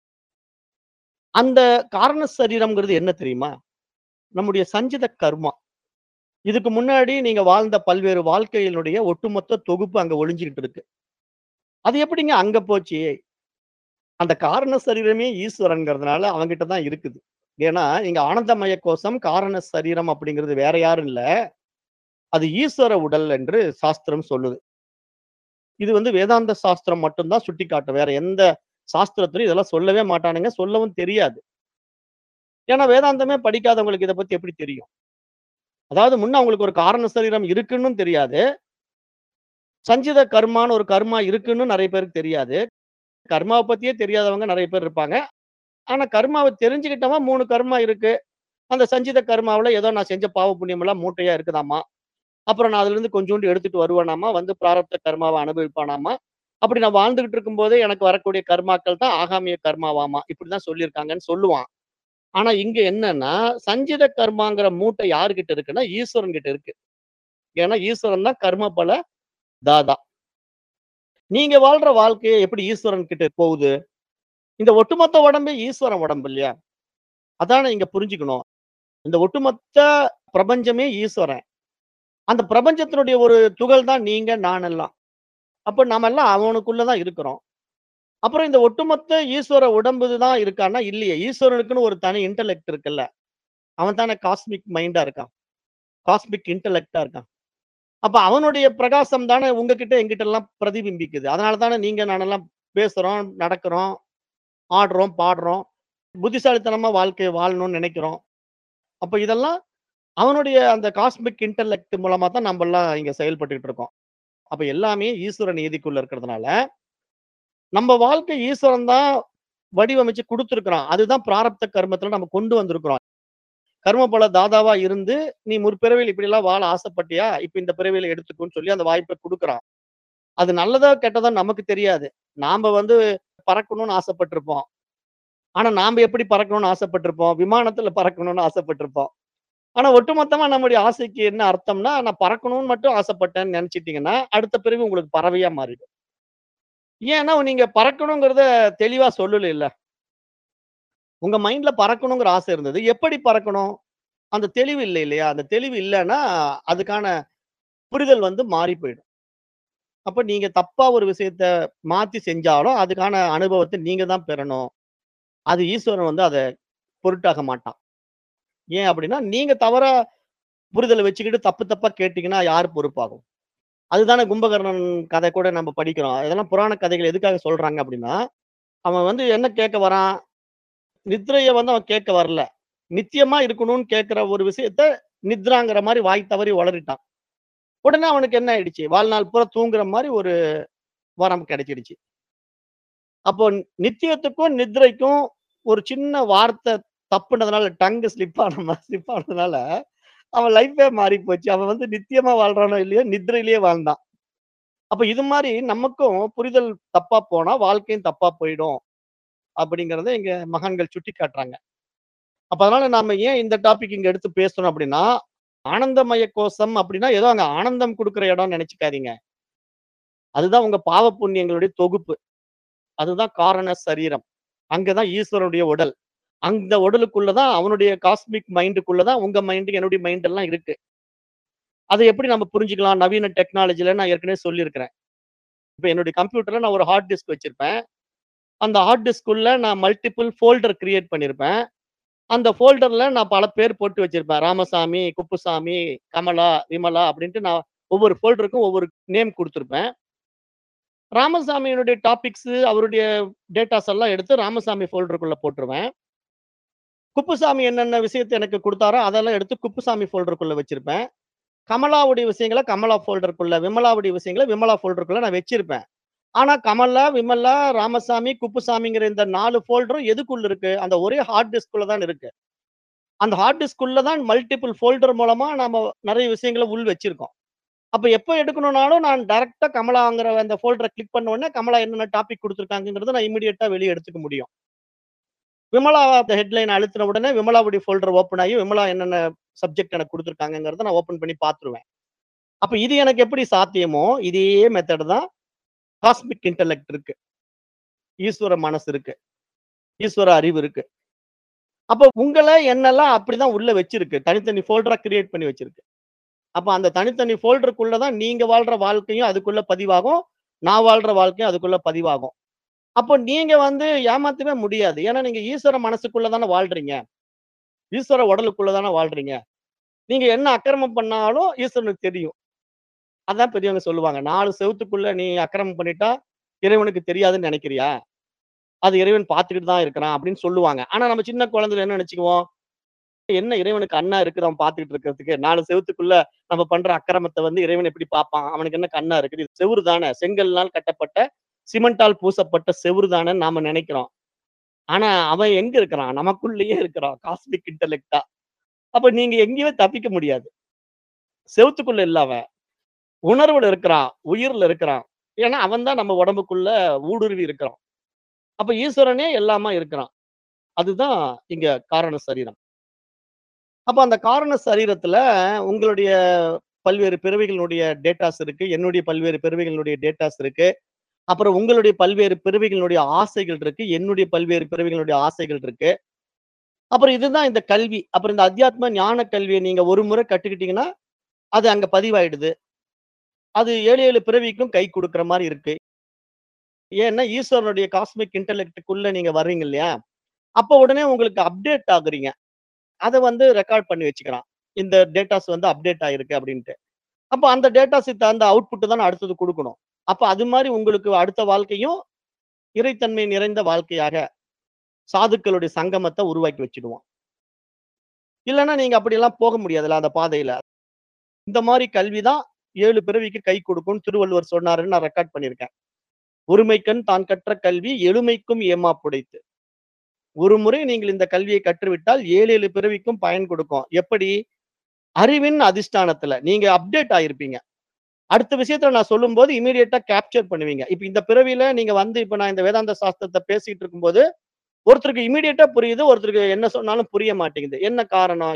அந்த காரண சரீரம்ங்கிறது என்ன தெரியுமா? நம்முடைய சஞ்சித கர்மா. இதுக்கு முன்னாடி நீங்க வாழ்ந்த பல்வேறு வாழ்க்கையினுடைய ஒட்டுமொத்த தொகுப்பு அங்க ஒளிஞ்சுகிட்டு இருக்கு. அது எப்படிங்க அங்க போச்சு? அந்த காரண சரீரமே ஈஸ்வரன்ங்கிறதுனால அவன்கிட்ட தான் இருக்குது. ஏன்னா, இங்க ஆனந்தமய கோஷம், காரண சரீரம் அப்படிங்கிறது வேற யாரும் இல்ல. அது ஈஸ்வர உடல் என்று சாஸ்திரம் சொல்லுது. இது வந்து வேதாந்த சாஸ்திரம் மட்டும் தான் சுட்டிக்காட்டும். வேற எந்த சாஸ்திரத்திலும் இதெல்லாம் சொல்லவே மாட்டானுங்க. சொல்லவும் தெரியாது. ஏன்னா, வேதாந்தமே படிக்காதவங்களுக்கு இத பத்தி எப்படி தெரியும்? அதாவது முன்ன அவங்களுக்கு ஒரு காரண சரீரம் இருக்குன்னும் தெரியாது. சஞ்சித கர்மான்னு ஒரு கர்மா இருக்குன்னு நெறைய பேருக்கு தெரியாது. கர்மாவ பத்தியே தெரியாதவங்க நெறைய பேர் இருப்பாங்க. ஆனா கர்மாவ தெரிஞ்சுக்கிட்டவன் 3 கர்மா இருக்கு. அந்த சஞ்சித கர்மாவுல ஏதோ நான் செஞ்ச பாவ புண்ணியமெல்லாம் மூட்டையா இருக்குதாமா. அப்புறம் நான் அதிலிருந்து கொஞ்சூண்டு எடுத்துட்டு வருவேனாமா. வந்து பிராரப்த கர்மாவ அனுபவிப்பானாமா. அப்படி நான் வாழ்ந்துகிட்டு இருக்கும்போதே எனக்கு வரக்கூடிய கர்மாக்கள் தான் ஆகாமிய கர்மாவாமா. இப்படிதான் சொல்லியிருக்காங்கன்னு சொல்லுவான். ஆனா இங்க என்னன்னா, சஞ்சித கர்மாங்கிற மூட்டை யார்கிட்ட இருக்குன்னா, ஈஸ்வரன் கிட்ட இருக்கு. ஏன்னா ஈஸ்வரன் தான் கர்ம பல தாதா. நீங்க வாழ்ற வாழ்க்கைய எப்படி ஈஸ்வரன் கிட்ட போகுது? இந்த ஒட்டுமொத்த உடம்பே ஈஸ்வரன் உடம்பு இல்லையா? அதானே இங்க புரிஞ்சுக்கணும். இந்த ஒட்டுமொத்த பிரபஞ்சமே ஈஸ்வரன். அந்த பிரபஞ்சத்தினுடைய ஒரு துகள் தான் நீங்க, நான் எல்லாம். அப்ப நாமெல்லாம் அவனுக்குள்ள தான் இருக்கிறோம். அப்புறம் இந்த ஒட்டுமொத்த ஈஸ்வர உடம்பு தான் இருக்கான்னா இல்லையே ஈஸ்வரனுக்குன்னு ஒரு தனி இன்டெலெக்ட் இருக்குல்ல அவன் தானே காஸ்மிக் மைண்டா இருக்கான் காஸ்மிக் இன்டெலெக்டா இருக்கான் அப்ப அவனுடைய பிரகாசம் தானே உங்ககிட்ட எங்கிட்ட எல்லாம் பிரதிபிம்பிக்குது அதனால தானே நீங்க நானெல்லாம் பேசுறோம் நடக்கிறோம் ஆடுறோம் பாடுறோம் புத்திசாலித்தனமா வாழ்க்கையை வாழணும்னு நினைக்கிறோம் அப்ப இதெல்லாம் அவனுடைய அந்த காஸ்மிக் இன்டெலெக்ட் மூலமா தான் நம்ம எல்லாம் இங்க செயல்பட்டுக்கிட்டு இருக்கோம் அப்ப எல்லாமே ஈஸ்வர நீதிக்குள்ள இருக்கிறதுனால நம்ம வாழ்க்கை ஈஸ்வரன் தான் வடிவமைச்சு கொடுத்துருக்கிறான் அதுதான் பிராரப்த கர்மத்துல நம்ம கொண்டு வந்திருக்கிறோம் கர்ம பல தாதாவா இருந்து நீ முற்பிறவியில் இப்படி எல்லாம் வாழ ஆசைப்பட்டியா இப்ப இந்த பிறவியில எடுத்துக்கோன்னு சொல்லி அந்த வாய்ப்பை கொடுக்குறான் அது நல்லதா கெட்டதா நமக்கு தெரியாது நாம வந்து பறக்கணும்னு ஆசைப்பட்டிருப்போம் ஆனா நாம எப்படி பறக்கணும்னு ஆசைப்பட்டிருப்போம் விமானத்துல பறக்கணும்னு ஆசைப்பட்டிருப்போம் ஆனா ஒட்டுமொத்தமா நம்முடைய ஆசைக்கு என்ன அர்த்தம்னா நான் பறக்கணும்னு மட்டும் ஆசைப்பட்டேன்னு நினைச்சிட்டீங்கன்னா அடுத்த பிறவி உங்களுக்கு பறவையா மாறிடும் ஏன்னா நீங்க பறக்கணுங்கிறத தெளிவா சொல்லல இல்ல உங்க மைண்ட்ல பறக்கணுங்கிற ஆசை இருந்தது எப்படி பறக்கணும் அந்த தெளிவு இல்லை இல்லையா அந்த தெளிவு இல்லைன்னா அதுக்கான புரிதல் வந்து மாறி போயிடும் அப்ப நீங்க தப்பா ஒரு விஷயத்த மாத்தி செஞ்சாலும் அதுக்கான அனுபவத்தை நீங்க தான் பெறணும் அது ஈஸ்வரன் வந்து அதை பொருட்டாக மாட்டான் ஏன் அப்படின்னா நீங்க தவறா புரிதலை வச்சுக்கிட்டு தப்பு தப்பா கேட்டீங்கன்னா யார் பொறுப்பாகும் அதுதானே கும்பகர்ணன் கதை கூட நம்ம படிக்கிறோம் இதெல்லாம் புராண கதைகள் எதுக்காக சொல்றாங்க அப்படின்னா அவன் வந்து என்ன கேட்க வரான் நித்ரைய வந்து அவன் கேட்க வரல நித்தியமா இருக்கணும்னு கேட்கிற ஒரு விஷயத்த நித்ராங்கிற மாதிரி வாய் தவறி வளரிட்டான் உடனே அவனுக்கு என்ன ஆயிடுச்சு வாழ்நாள் பூரா தூங்குற மாதிரி ஒரு வரம் கிடைச்சிடுச்சு அப்போ நித்தியத்துக்கும் நித்ரைக்கும் ஒரு சின்ன வார்த்தை தப்புனதுனால டங்கு ஸ்லிப் ஆன ஸ்லிப் ஆனதுனால அவன் லைஃபே மாறி போச்சு அவன் வந்து நித்தியமா வாழ்றானோ இல்லையோ நித்ரையிலேயே வாழ்ந்தான் அப்ப இது மாதிரி நமக்கும் புரிதல் தப்பா போனா வாழ்க்கையும் தப்பா போயிடும் அப்படிங்கறத இங்க மகான்கள் சுட்டி காட்டுறாங்க அப்ப அதனால நாம ஏன் இந்த டாபிக் இங்க எடுத்து பேசணும் அப்படின்னா ஆனந்தமய கோஷம் அப்படின்னா ஏதோ அங்க ஆனந்தம் கொடுக்குற இடம் நினைச்சுக்காதீங்க அதுதான் உங்க பாவ புண்ணியங்களுடைய தொகுப்பு அதுதான் காரண சரீரம் அங்கதான் ஈஸ்வரனுடைய உடல் அந்த உடலுக்குள்ளதான் அவனுடைய காஸ்மிக் மைண்டுக்குள்ளதான் உங்க மைண்டு என்னுடைய மைண்ட் எல்லாம் இருக்கு அதை எப்படி நம்ம புரிஞ்சுக்கலாம் நவீன டெக்னாலஜில நான் ஏற்கனவே சொல்லியிருக்கிறேன் இப்போ என்னுடைய கம்ப்யூட்டர்ல நான் ஒரு ஹார்ட் டிஸ்க் வச்சிருப்பேன் அந்த ஹார்ட் டிஸ்க்குள்ள நான் மல்டிபிள் ஃபோல்டர் கிரியேட் பண்ணியிருப்பேன் அந்த ஃபோல்டர்ல நான் பல பேர் போட்டு வச்சிருப்பேன் ராமசாமி குப்புசாமி கமலா விமலா அப்படின்ட்டு நான் ஒவ்வொரு ஃபோல்டருக்கும் ஒவ்வொரு நேம் கொடுத்துருப்பேன் ராமசாமியினுடைய டாபிக்ஸ் அவருடைய டேட்டாஸ் எல்லாம் எடுத்து ராமசாமி ஃபோல்டருக்குள்ள போட்டுருவேன் குப்புசாமி என்னென்ன விஷயத்தை எனக்கு கொடுத்தாரோ அதெல்லாம் எடுத்து குப்புசாமி ஃபோல்டருக்குள்ள வச்சிருப்பேன் கமலாவுடைய விஷயங்களை கமலா ஃபோல்டருக்குள்ள விமலாவுடைய விஷயங்களை விமலா ஃபோல்டருக்குள்ள நான் வச்சிருப்பேன் ஆனா கமலா விமலா ராமசாமி குப்புசாமிங்கிற இந்த நாலு ஃபோல்டரும் எதுக்குள்ள இருக்கு அந்த ஒரே ஹார்ட் டிஸ்க்குள்ள தான் இருக்கு அந்த ஹார்ட் டிஸ்க்குள்ள தான் மல்டிபிள் ஃபோல்டர் மூலமா நாம நிறைய விஷயங்களை உள் வச்சிருக்கோம் அப்ப எப்போ எடுக்கணும்னாலும் நான் டைரக்டா கமலாங்கிற அந்த ஃபோல்டரை கிளிக் பண்ண உடனே கமலா என்னென்ன டாபிக் கொடுத்துருக்காங்கிறத நான் இமீடியட்டா வெளியே எடுத்துக்க முடியும் விமலா அந்த ஹெட்லைன் அழுத்தின உடனே விமலாவுடைய ஃபோல்டர் ஓப்பன் ஆகி விமலா என்னென்ன சப்ஜெக்ட் எனக்கு கொடுத்துருக்காங்கிறத நான் ஓப்பன் பண்ணி பார்த்துருவேன் அப்ப இது எனக்கு எப்படி சாத்தியமோ இதே மெத்தட் தான் காஸ்மிக் இன்டெலெக்ட் இருக்கு ஈஸ்வர மனசு இருக்கு ஈஸ்வர அறிவு இருக்கு அப்ப உங்களை என்னெல்லாம் அப்படிதான் உள்ள வச்சிருக்கு தனித்தனி ஃபோல்டரா கிரியேட் பண்ணி வச்சிருக்கு அப்ப அந்த தனித்தனி ஃபோல்டருக்குள்ளதான் நீங்க வாழ்ற வாழ்க்கையும் அதுக்குள்ள பதிவாகும் நான் வாழ்ற வாழ்க்கையும் அதுக்குள்ள பதிவாகும் அப்போ நீங்க வந்து ஏமாத்தவே முடியாது ஏன்னா நீங்க ஈஸ்வர மனசுக்குள்ள தானே வாழ்றீங்க ஈஸ்வர உடலுக்குள்ள தானே வாழ்றீங்க நீங்க என்ன அக்கிரமம் பண்ணாலும் ஈஸ்வரனுக்கு தெரியும் அதான் பெரியவங்க சொல்லுவாங்க நாலு செவத்துக்குள்ள நீ அக்கிரமம் பண்ணிட்டா இறைவனுக்கு தெரியாதுன்னு நினைக்கிறியா அது இறைவன் பார்த்துக்கிட்டு தான் இருக்கிறான் அப்படின்னு சொல்லுவாங்க ஆனா நம்ம சின்ன குழந்தைல என்ன நினைச்சுக்குவோம் என்ன இறைவனுக்கு அண்ணா இருக்குது அவன் பார்த்துக்கிட்டு இருக்கிறதுக்கு நாலு செவத்துக்குள்ள நம்ம பண்ற அக்கிரமத்தை வந்து இறைவன் எப்படி பார்ப்பான் அவனுக்கு என்ன கண்ணா இருக்குது இது செவுரு தானே செங்கல்னால் கட்டப்பட்ட சிமெண்டால் பூசப்பட்ட செவுரு தானே நாம நினைக்கிறோம் ஆனா அவன் எங்க இருக்கிறான் நமக்குள்ளேயே இருக்கிறான் காஸ்மிக் இன்டெலெக்டா அப்ப நீங்க எங்கேயுமே தப்பிக்க முடியாது செவுத்துக்குள்ள இல்ல அவன் உணர்வுல இருக்கிறான் உயிர்ல இருக்கிறான் ஏன்னா அவன் தான் நம்ம உடம்புக்குள்ள ஊடுருவி இருக்கிறான் அப்ப ஈஸ்வரனே எல்லாமா இருக்கிறான் அதுதான் இங்க காரண சரீரம் அப்ப அந்த காரண சரீரத்துல உங்களுடைய பல்வேறு பிறவிகளுடைய டேட்டாஸ் இருக்கு என்னுடைய பல்வேறு பிறவிகளுடைய டேட்டாஸ் இருக்கு அப்புறம் உங்களுடைய பல்வேறு பிறவிகளுடைய ஆசைகள் இருக்கு என்னுடைய பல்வேறு பிறவிகளுடைய ஆசைகள் இருக்கு அப்புறம் இதுதான் இந்த கல்வி அப்புறம் இந்த அத்தியாத்ம ஞான கல்வியை நீங்க ஒரு முறை கட்டுக்கிட்டீங்கன்னா அது அங்க பதிவாயிடுது அது ஏழு ஏழு பிறவிக்கும் கை கொடுக்குற மாதிரி இருக்கு ஏன்னா ஈஸ்வரனுடைய காஸ்மிக் இன்டெலெக்ட்டுக்குள்ள நீங்க வர்றீங்க இல்லையா? அப்ப உடனே உங்களுக்கு அப்டேட் ஆகுறீங்க. அத வந்து ரெக்கார்ட் பண்ணி வச்சுக்கிறான். இந்த டேட்டாஸ் வந்து அப்டேட் ஆயிருக்கு அப்டின்ட்டு. அப்ப அந்த டேட்டாஸுக்கு தகுந்த அவுட்புட் தானே அடுத்தது குடுக்கணும். அப்ப அது மாரி உங்களுக்கு அடுத்த வாழ்க்கையும் இறைத்தன்மை நிறைந்த வாழ்க்கையாக சாதுக்களுடைய சங்கமத்த உருவாக்கி வச்சுடுவான். இல்லன்னா நீங்க அப்படியெல்லாம் போக முடியாதுல்ல அந்த பாதையில. இந்த மாரி கல்வி தான் 7 பிறவிக்கு கை கொடுக்கும்னு திருவள்ளுவர் சொன்னாருன்னு நான் ரெக்கார்ட் பண்ணியிருக்கேன். "ஒருமைக்கண் தான் கற்ற கல்வி எழுமைக்கும் ஏமாப்புடைத்து." ஒரு முறை நீங்கள் இந்த கல்வியை கற்றுவிட்டால் 7, 7 பிறவிக்கும் பயன் கொடுக்கும். எப்படி? அறிவின் அதிஷ்டானத்துல. நீங்க அப்டேட் ஆயிருப்பீங்க. அடுத்த விஷயத்துல நான் சொல்லும்போது இம்மீடியேட்டா கேப்சர் பண்ணுவீங்க. இப்ப இந்த பிறவியில நீங்க வந்து இப்ப நான் இந்த வேதாந்த சாஸ்திரத்த பேசிட்டு இருக்கும்போது, ஒருத்தருக்கு இம்மீடியேட்டா புரியுது. ஒருத்தருக்கு என்ன சொன்னாலும் புரிய மாட்டேங்குது. என்ன காரணம்?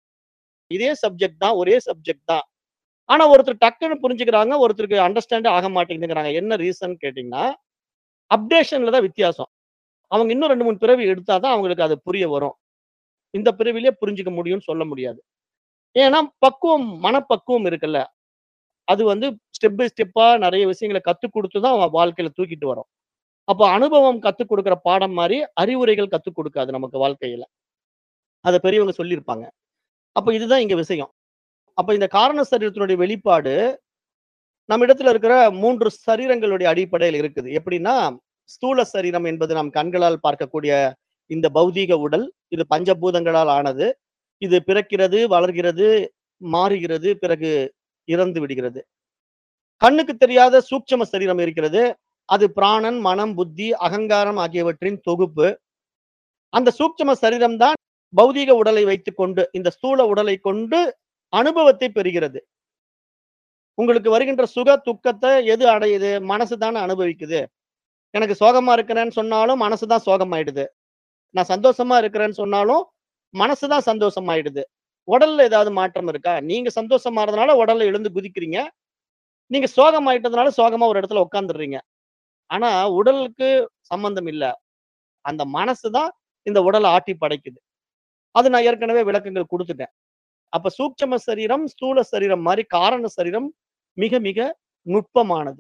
இதே சப்ஜெக்ட் தான். ஒரே சப்ஜெக்ட் தான். ஆனா ஒருத்தர் டக்குன்னு புரிஞ்சுக்கிறாங்க. ஒருத்தருக்கு அண்டர்ஸ்டாண்டே ஆக மாட்டேங்குதுங்கிறாங்க. என்ன ரீசன் கேட்டீங்கன்னா, அப்டேஷன்ல தான் வித்தியாசம். அவங்க இன்னும் 2, 3 பிறவி எடுத்தா தான் அவங்களுக்கு அது புரிய வரும். இந்த பிறவியிலே புரிஞ்சுக்க முடியும்னு சொல்ல முடியாது. ஏன்னா பக்குவம் மனப்பக்குவம் இருக்குல்ல. அது வந்து ஸ்டெப் பை ஸ்டெப்பா நெறைய விஷயங்கள கத்துக் குடுத்து தான் அவன் வாழ்க்கையில தூக்கிட்டு வரும். அப்ப அனுபவம் கத்துக் குடுக்குற பாடம் மாரி அறிவுரைகள் கத்துக் குடுக்காது நமக்கு வாழ்க்கையில. அத பெரியவங்க சொல்லியிருப்பாங்க. அப்ப இதுதான் இங்க விஷயம். அப்ப இந்த காரண சரீரத்தினுடைய வெளிப்பாடு, நம்மிடத்துல இருக்கிற 3 சரீரங்களுடைய அடிப்படையில இருக்குது. எப்படின்னா, ஸ்தூல சரீரம் என்பது நம் கண்களால் பார்க்கக்கூடிய இந்த பௌதீக உடல். இது பஞ்சபூதங்களால் ஆனது. இது பிறக்கிறது, வளர்கிறது, மாறுகிறது, பிறகு இறந்து விடுகிறது. கண்ணுக்கு தெரியாத சூட்சும சரீரம் இருக்கிறது. அது பிராணன், மனம், புத்தி, அகங்காரம் ஆகியவற்றின் தொகுப்பு. அந்த சூட்சும சரீரம் தான் பௌதீக உடலை வைத்துக்கொண்டு, இந்த ஸ்தூல உடலை கொண்டு அனுபவத்தை பெறுகிறது. உங்களுக்கு வருகின்ற சுக, துக்கத்த எது அடையுது? மனசு தானே அனுபவிக்குது. எனக்கு சோகமா இருக்கிறேன்னு சொன்னாலும் மனசு தான் சோகமாயிடுது. நான் சந்தோஷமா இருக்கிறேன்னு சொன்னாலும், மனசு தான் சந்தோஷமாயிடுது. உடல்ல ஏதாவது மாற்றம் இருக்கா? நீங்க சந்தோஷமாறதுனால உடல்ல எழுந்து குதிக்கிறீங்க. நீங்க சோகமாயிட்டதுனால சோகமா ஒரு இடத்துல உட்கார்ந்துடுறீங்க. ஆனா உடலுக்கு சம்பந்தம் இல்ல. அந்த மனசு தான் இந்த உடல ஆட்டி படைக்குது. அது நான் ஏற்கனவே விளக்கங்கள் குடுத்துட்டேன். அப்ப சூட்சும சரீரம், ஸ்தூல சரீரம் மாரி காரண சரீரம் மிக மிக நுட்பமானது.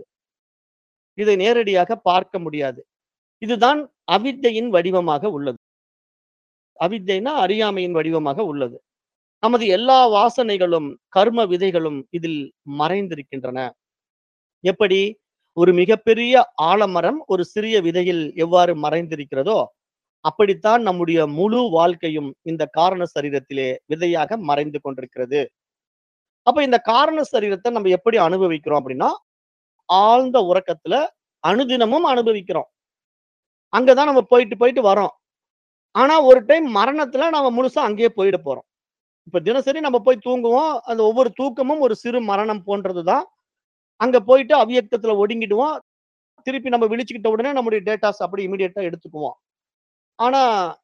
இதை நேரடியாக பார்க்க முடியாது. இதுதான் அவித்தையின் வடிவமாக உள்ளது. அவித்தைன்னா அறியாமையின் வடிவமாக உள்ளது. நமது எல்லா வாசனைகளும், கர்ம விதைகளும் இதில் மறைந்திருக்கின்றன. எப்படி? ஒரு மிகப்பெரிய ஆலமரம் ஒரு சிறிய விதையில் எவ்வாறு மறைந்திருக்கிறதோ, அப்படித்தான் நம்முடைய முழு வாழ்க்கையும் இந்த காரண சரீரத்திலே விதையாக மறைந்து கொண்டிருக்கிறது. அப்ப இந்த காரண சரீரத்த நம்ம எப்படி அனுபவிக்கிறோம் அப்படின்னா, ஆழ்ந்த உறக்கத்துல அனுதினமும் அனுபவிக்கிறோம். அங்க தான் நம்ம போயிட்டு, போயிட்டு வரோம். ஆனா ஒரு டைம் மரணத்துல நாம முழுசா அங்கேயே போயிட போறோம். இப்ப தினசரி நம்ம போய் தூங்குவோம். அந்த ஒவ்வொரு தூக்கமும் ஒரு சிறு மரணம் போன்றது தான். அங்க போயிட்டு அவ்வியக்தத்துல ஒடுங்கிடுவோம். திருப்பி நம்ம விழிச்சுக்கிட்ட உடனே நம்முடைய டேட்டாஸ் அப்படி இமிடியேட்டா எடுத்துக்குவோம். ஆனா,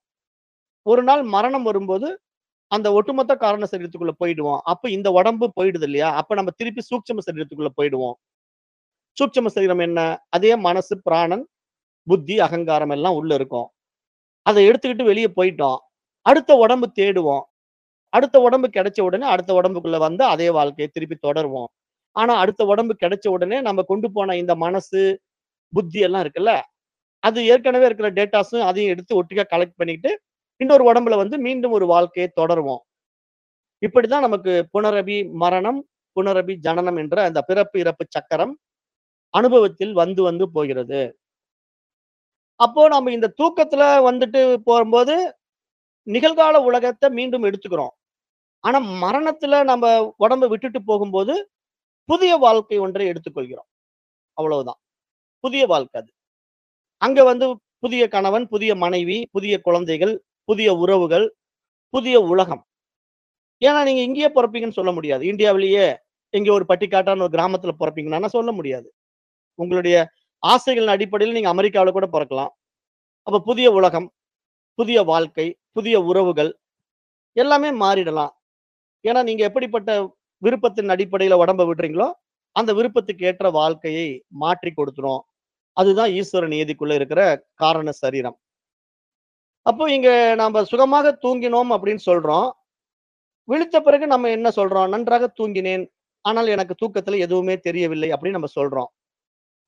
ஒரு நாள் மரணம் வரும்போது, அந்த ஒட்டுமொத்த காரண சரீரத்துக்குள்ள போயிடுவோம். அப்ப இந்த உடம்பு போயிடுது இல்லையா? அப்ப நம்ம திருப்பி சூட்சும சரீரத்துக்குள்ள போயிடுவோம். சூட்சும சரீரம் என்ன? அதே மனசு, பிராணன், புத்தி, அகங்காரம் எல்லாம் உள்ள இருக்கும். அத எடுத்துக்கிட்டு வெளிய போயிட்டோம். அடுத்த உடம்பு தேடுவோம். அடுத்த உடம்பு கிடைச்ச உடனே அடுத்த உடம்புக்குள்ள வந்து அதே வாழ்க்கைய திருப்பி தொடருவோம். ஆனா அடுத்த உடம்பு கிடைச்ச உடனே நம்ம கொண்டு போன இந்த மனசு, புத்தி எல்லாம் இருக்குல்ல, அது ஏற்கனவே இருக்கிற டேட்டாஸும் அதையும் எடுத்து ஒட்டுக்கா கலெக்ட் பண்ணிக்கிட்டு, இன்னொரு உடம்புல வந்து மீண்டும் ஒரு வாழ்க்கைய தொடருவோம். இப்படித்தான் நமக்கு புனரபி மரணம், புனரபி ஜனனம் என்ற அந்த பிறப்பு, இறப்பு சக்கரம் அனுபவத்தில் வந்து வந்து போகிறது. அப்போ நம்ம இந்த தூக்கத்துல வந்துட்டு போகும்போது, நிகழ்கால உலகத்த மீண்டும் எடுத்துக்கிறோம். ஆனா மரணத்துல நம்ம உடம்ப விட்டுட்டு போகும்போது, புதிய வாழ்க்கை ஒன்றை எடுத்துக்கொள்கிறோம். அவ்வளவுதான். புதிய வாழ்க்கை அது. அங்க வந்து புதிய கணவன், புதிய மனைவி, புதிய குழந்தைகள், புதிய உறவுகள், புதிய உலகம். ஏன்னா நீங்க இங்கேயே பொறப்பீங்கன்னு சொல்ல முடியாது. இந்தியாவிலேயே எங்க ஒரு பட்டிக்காட்டான ஒரு கிராமத்துல பொறப்பீங்களான்னா சொல்ல முடியாது. உங்களுடைய ஆசைகளின் அடிப்படையில நீங்க அமெரிக்காவுல கூட பொறக்கலாம். அப்ப புதிய உலகம், புதிய வாழ்க்கை, புதிய உறவுகள் எல்லாமே மாறிடலாம். ஏன்னா நீங்க எப்படிப்பட்ட விருப்பத்தின் அடிப்படையில உடம்ப விடுறீங்களோ, அந்த விருப்பத்துக்கு ஏற்ற வாழ்க்கையை மாற்றி கொடுத்துரும். அதுதான் ஈஸ்வர நியதிக்குள்ள இருக்கிற காரண சரீரம். அப்போ இங்க நாம சுகமாக தூங்கினோம் அப்படின்னு சொல்றோம். விழித்த பிறகு நம்ம என்ன சொல்றோம்? நன்றாக தூங்கினேன். ஆனால் எனக்கு தூக்கத்துல எதுவுமே தெரியவில்லை அப்படின்னு நம்ம சொல்றோம்.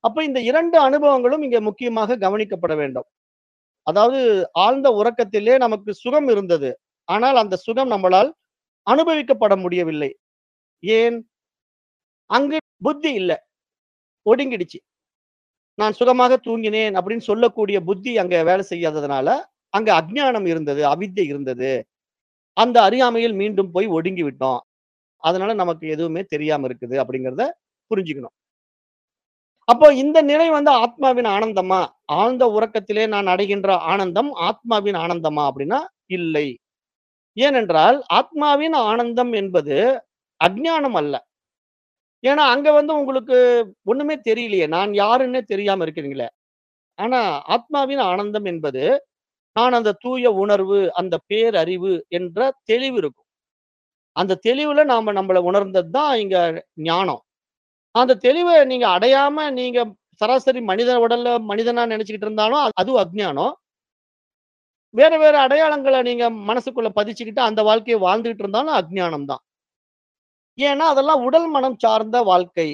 அப்ப இந்த 2 அனுபவங்களும் இங்க முக்கியமாக கவனிக்கப்பட வேண்டும். அதாவது ஆழ்ந்த உறக்கத்திலே நமக்கு சுகம் இருந்தது. ஆனால் அந்த சுகம் நம்மளால் அனுபவிக்கப்பட முடியவில்லை. ஏன்? அங்கு புத்தி இல்ல. ஒடுங்கிடுச்சு. நான் சுகமாக தூங்கினேன் அப்படின்னு சொல்லக்கூடிய புத்தி அங்க வேலை செய்யாததுனால, அங்க அஞ்ஞானம் இருந்தது, அவித்தை இருந்தது. அந்த அறியாமையில் மீண்டும் போய் ஒடுங்கி விட்டோம். அதனால நமக்கு எதுவுமே தெரியாம இருக்குது அப்படிங்கிறத புரிஞ்சுக்கணும். அப்போ இந்த நிலை வந்து ஆத்மாவின் ஆனந்தமா? ஆழ்ந்த உறக்கத்திலே நான் அடைகின்ற ஆனந்தம் ஆத்மாவின் ஆனந்தமா அப்படின்னா, இல்லை. ஏனென்றால் ஆத்மாவின் ஆனந்தம் என்பது அஞ்ஞானம் அல்ல. ஏன்னா அங்க வந்து உங்களுக்கு ஒண்ணுமே தெரியலையே. நான் யாருன்னே தெரியாம இருக்கிறீங்களே. ஆனா ஆத்மாவின் ஆனந்தம் என்பது, நான் அந்த தூய உணர்வு, அந்த பேரறிவு என்ற தெளிவு இருக்கும். அந்த தெளிவுல நாம நம்மள உணர்ந்தது தான் இங்க ஞானம். அந்த தெளிவ நீங்க அடையாம நீங்க சராசரி மனித உடல்ல மனிதனா நினைச்சுக்கிட்டு இருந்தாலும் அது அஞ்ஞானம். வேற வேற அடையாளங்கள நீங்க மனசுக்குள்ள பதிச்சுக்கிட்டு அந்த வாழ்க்கைய வாழ்ந்துகிட்டு இருந்தாலும் அஞ்ஞானம் தான். ஏன்னா அதெல்லாம் உடல் மனம் சார்ந்த வாழ்க்கை.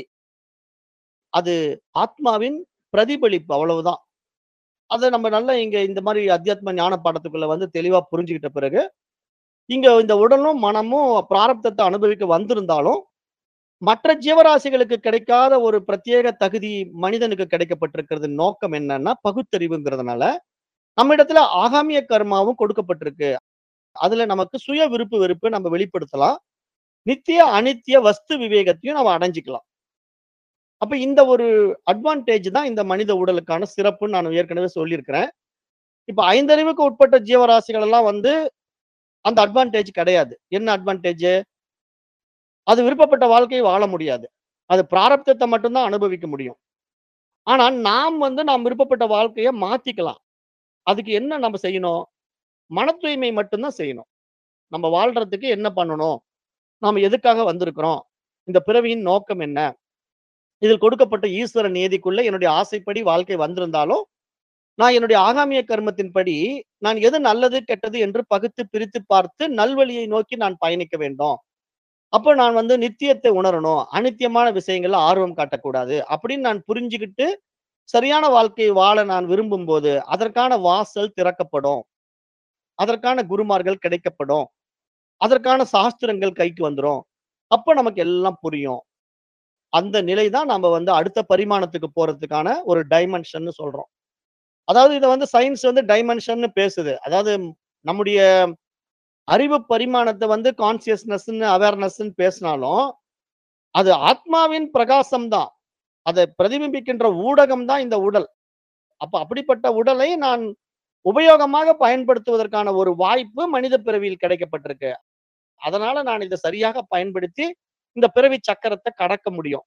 அது ஆத்மாவின் பிரதிபலிப்பு அவ்வளவுதான். அத நம்ம நல்லா இங்க இந்த மாரி அத்தியாத்ம ஞான பாடத்துக்குள்ள வந்து தெளிவா புரிஞ்சுகிட்ட பிறகு, இங்க இந்த உடலும், மனமும் பிராரப்தத்த அனுபவிக்க வந்திருந்தாலும், மற்ற ஜீவராசிகளுக்கு கிடைக்காத ஒரு பிரத்யேக தகுதி மனிதனுக்கு கிடைக்கப்பட்டிருக்கிறது நோக்கம் என்னன்னா, பகுத்தறிவுங்கிறதுனால, நம்மிடத்துல ஆகாமிய கர்மாவும் கொடுக்கப்பட்டிருக்கு. அதுல நமக்கு சுய விருப்பு, வெறுப்பு நம்ம வெளிப்படுத்தலாம். நித்திய, அநித்திய வஸ்து விவேகத்தையும் நம்ம அடைஞ்சுக்கலாம். அப்ப இந்த ஒரு அட்வான்டேஜ் தான் இந்த மனித உடலுக்கான சிறப்புன்னு நான் ஏற்கனவே சொல்லியிருக்கிறேன். இப்ப ஐந்தறிவுக்கு உட்பட்ட ஜீவராசிகள் எல்லாம் வந்து அந்த அட்வான்டேஜ் கிடையாது. என்ன அட்வான்டேஜ்? அது விருப்பப்பட்ட வாழ்க்கையை வாழ முடியாது. அது பிராரப்தத்த மட்டும் தான் அனுபவிக்க முடியும். ஆனா நாம் வந்து நாம் விருப்பப்பட்ட வாழ்க்கைய மாத்திக்கலாம். அதுக்கு என்ன நம்ம செய்யணும்? மன தூய்மை மட்டும் தான் செய்யணும். நம்ம வாழ்றதுக்கு என்ன பண்ணணும்? நாம எதுக்காக வந்திருக்கிறோம்? இந்த பிறவியின் நோக்கம் என்ன? இதில் கொடுக்கப்பட்ட ஈஸ்வர நியதிக்குள்ள என்னுடைய ஆசைப்படி வாழ்க்கை வந்திருந்தாலும், நான் என்னுடைய ஆகாமிய கர்மத்தின்படி, நான் எது நல்லது, கெட்டது என்று பகுத்து பிரித்து பார்த்து நல்வழியை நோக்கி நான் பயணிக்க வேண்டும். அப்ப நான் வந்து நித்தியத்தை உணரணும். அநித்தியமான விஷயங்கள்ல ஆர்வம் காட்டக்கூடாது. அப்படின்னு நான் புரிஞ்சுகிட்டு, சரியான வாழ்க்கையை வாழ நான் விரும்பும்போது, அதற்கான வாசல் திறக்கப்படும். அதற்கான குருமார்கள் கிடைக்கப்படும். அதற்கான சாஸ்திரங்கள் கைக்கு வந்துரும். அப்ப நமக்கு எல்லாம் புரியும். அந்த நிலை தான் நாம வந்து அடுத்த பரிமாணத்துக்கு போறதுக்கான ஒரு டைமென்ஷன்னு சொல்றோம். அதாவது இத வந்து சயின்ஸ் வந்து டைமென்ஷன்னு பேசுது. அதாவது நம்முடைய அறிவு பரிமாணத்த வந்து கான்ஷியஸ்னஸ்ன்னு, அவேர்னஸ்ன்னு பேசினாலும், அது ஆத்மாவின் பிரகாசம் தான். அத பிரதிபிம்பிக்கின்ற ஊடகம் தான் இந்த உடல். அப்ப அப்படிப்பட்ட உடலை நான் உபயோகமாக பயன்படுத்துவதற்கான ஒரு வாய்ப்பு மனித பிறவியில் கிடைக்கப்பட்டிருக்கு. அதனால நான் இத சரியாக பயன்படுத்தி, இந்த பிறவி சக்கரத்த கடக்க முடியும்.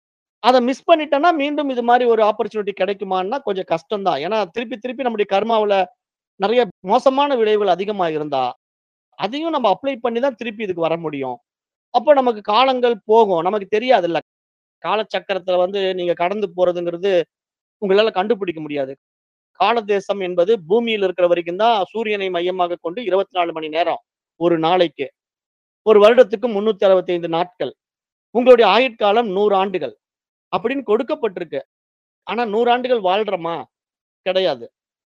அத மிஸ் பண்ணிட்டேன்னா, மீண்டும் இது மாரி ஒரு ஆப்பர்ச்சுனிட்டி கிடைக்குமான்னா கொஞ்சம் கஷ்டம் தான். ஏன்னா திருப்பி திருப்பி நம்முடைய கர்மாவுல நெறைய மோசமான விளைவுகள் அதிகமா இருந்தா, அதையும் நம்ம அப்ளை பண்ணி தான் திருப்பி இதுக்கு வர முடியும். அப்ப நமக்கு காலங்கள் போகும். நமக்கு தெரியாதுல்ல. காலச்சக்கரத்துல வந்து நீங்க கடந்து போறதுங்கிறது உங்களால கண்டுபிடிக்க முடியாது. காலதேசம் என்பது பூமியில இருக்கிற வரைக்கும் தான் சூரியனை மையமாகக் கொண்டு 24 மணி நேரம். ஒரு நாளைக்கு. ஒரு வருடத்துக்கு 365 நாட்கள். உங்களுடைய ஆயுட்காலம் 100 ஆண்டுகள். அப்படின்னு கொடுக்கப்பட்டிருக்கு. ஆனா 100 ஆண்டுகள் வாழ்றோமா? கிடையாது.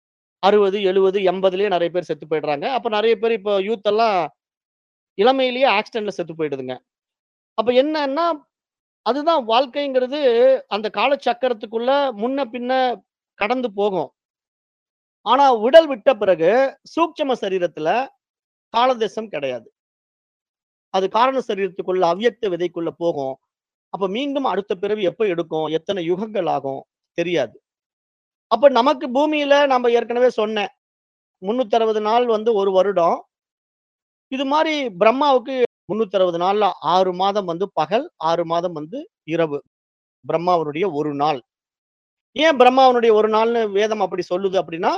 60, 70, 80லயே நெறைய பேர் செத்து போயிடுறாங்க. அப்ப நெறைய பேர் இப்போ யூத் எல்லாம் இளமையிலேயே ஆக்சிடென்ட்ல செத்து போயிடுதுங்க. அப்ப என்னன்னா, அதுதான் வாழ்க்கைங்கிறது அந்த காலச்சக்கரத்துக்குள்ள முன்ன பின்ன கடந்து போகும். ஆனா உடல் விட்ட பிறகு சூட்சும சரீரத்துல காலதேசம் கிடையாது. அது காரண சரீரத்துக்குள்ள அவ்யக்த விதைக்குள்ள போகும். அப்ப மீண்டும் அடுத்த பிறவி எப்ப எடுக்கும்? எத்தனை யுகங்கள் ஆகும்? தெரியாது. அப்ப நமக்கு பூமியில நம்ம ஏற்கனவே சொன்னேன். 360 நாள் வந்து 1 வருடம். இது மாரி பிரம்மாவுக்கு 360 நாள்ல 6 மாதம் வந்து பகல், 6 மாதம் வந்து இரவு. பிரம்மாவனுடைய 1 நாள். ஏன் பிரம்மாவனுடைய 1 நாள்னு வேதம் அப்படி சொல்லுது அப்படின்னா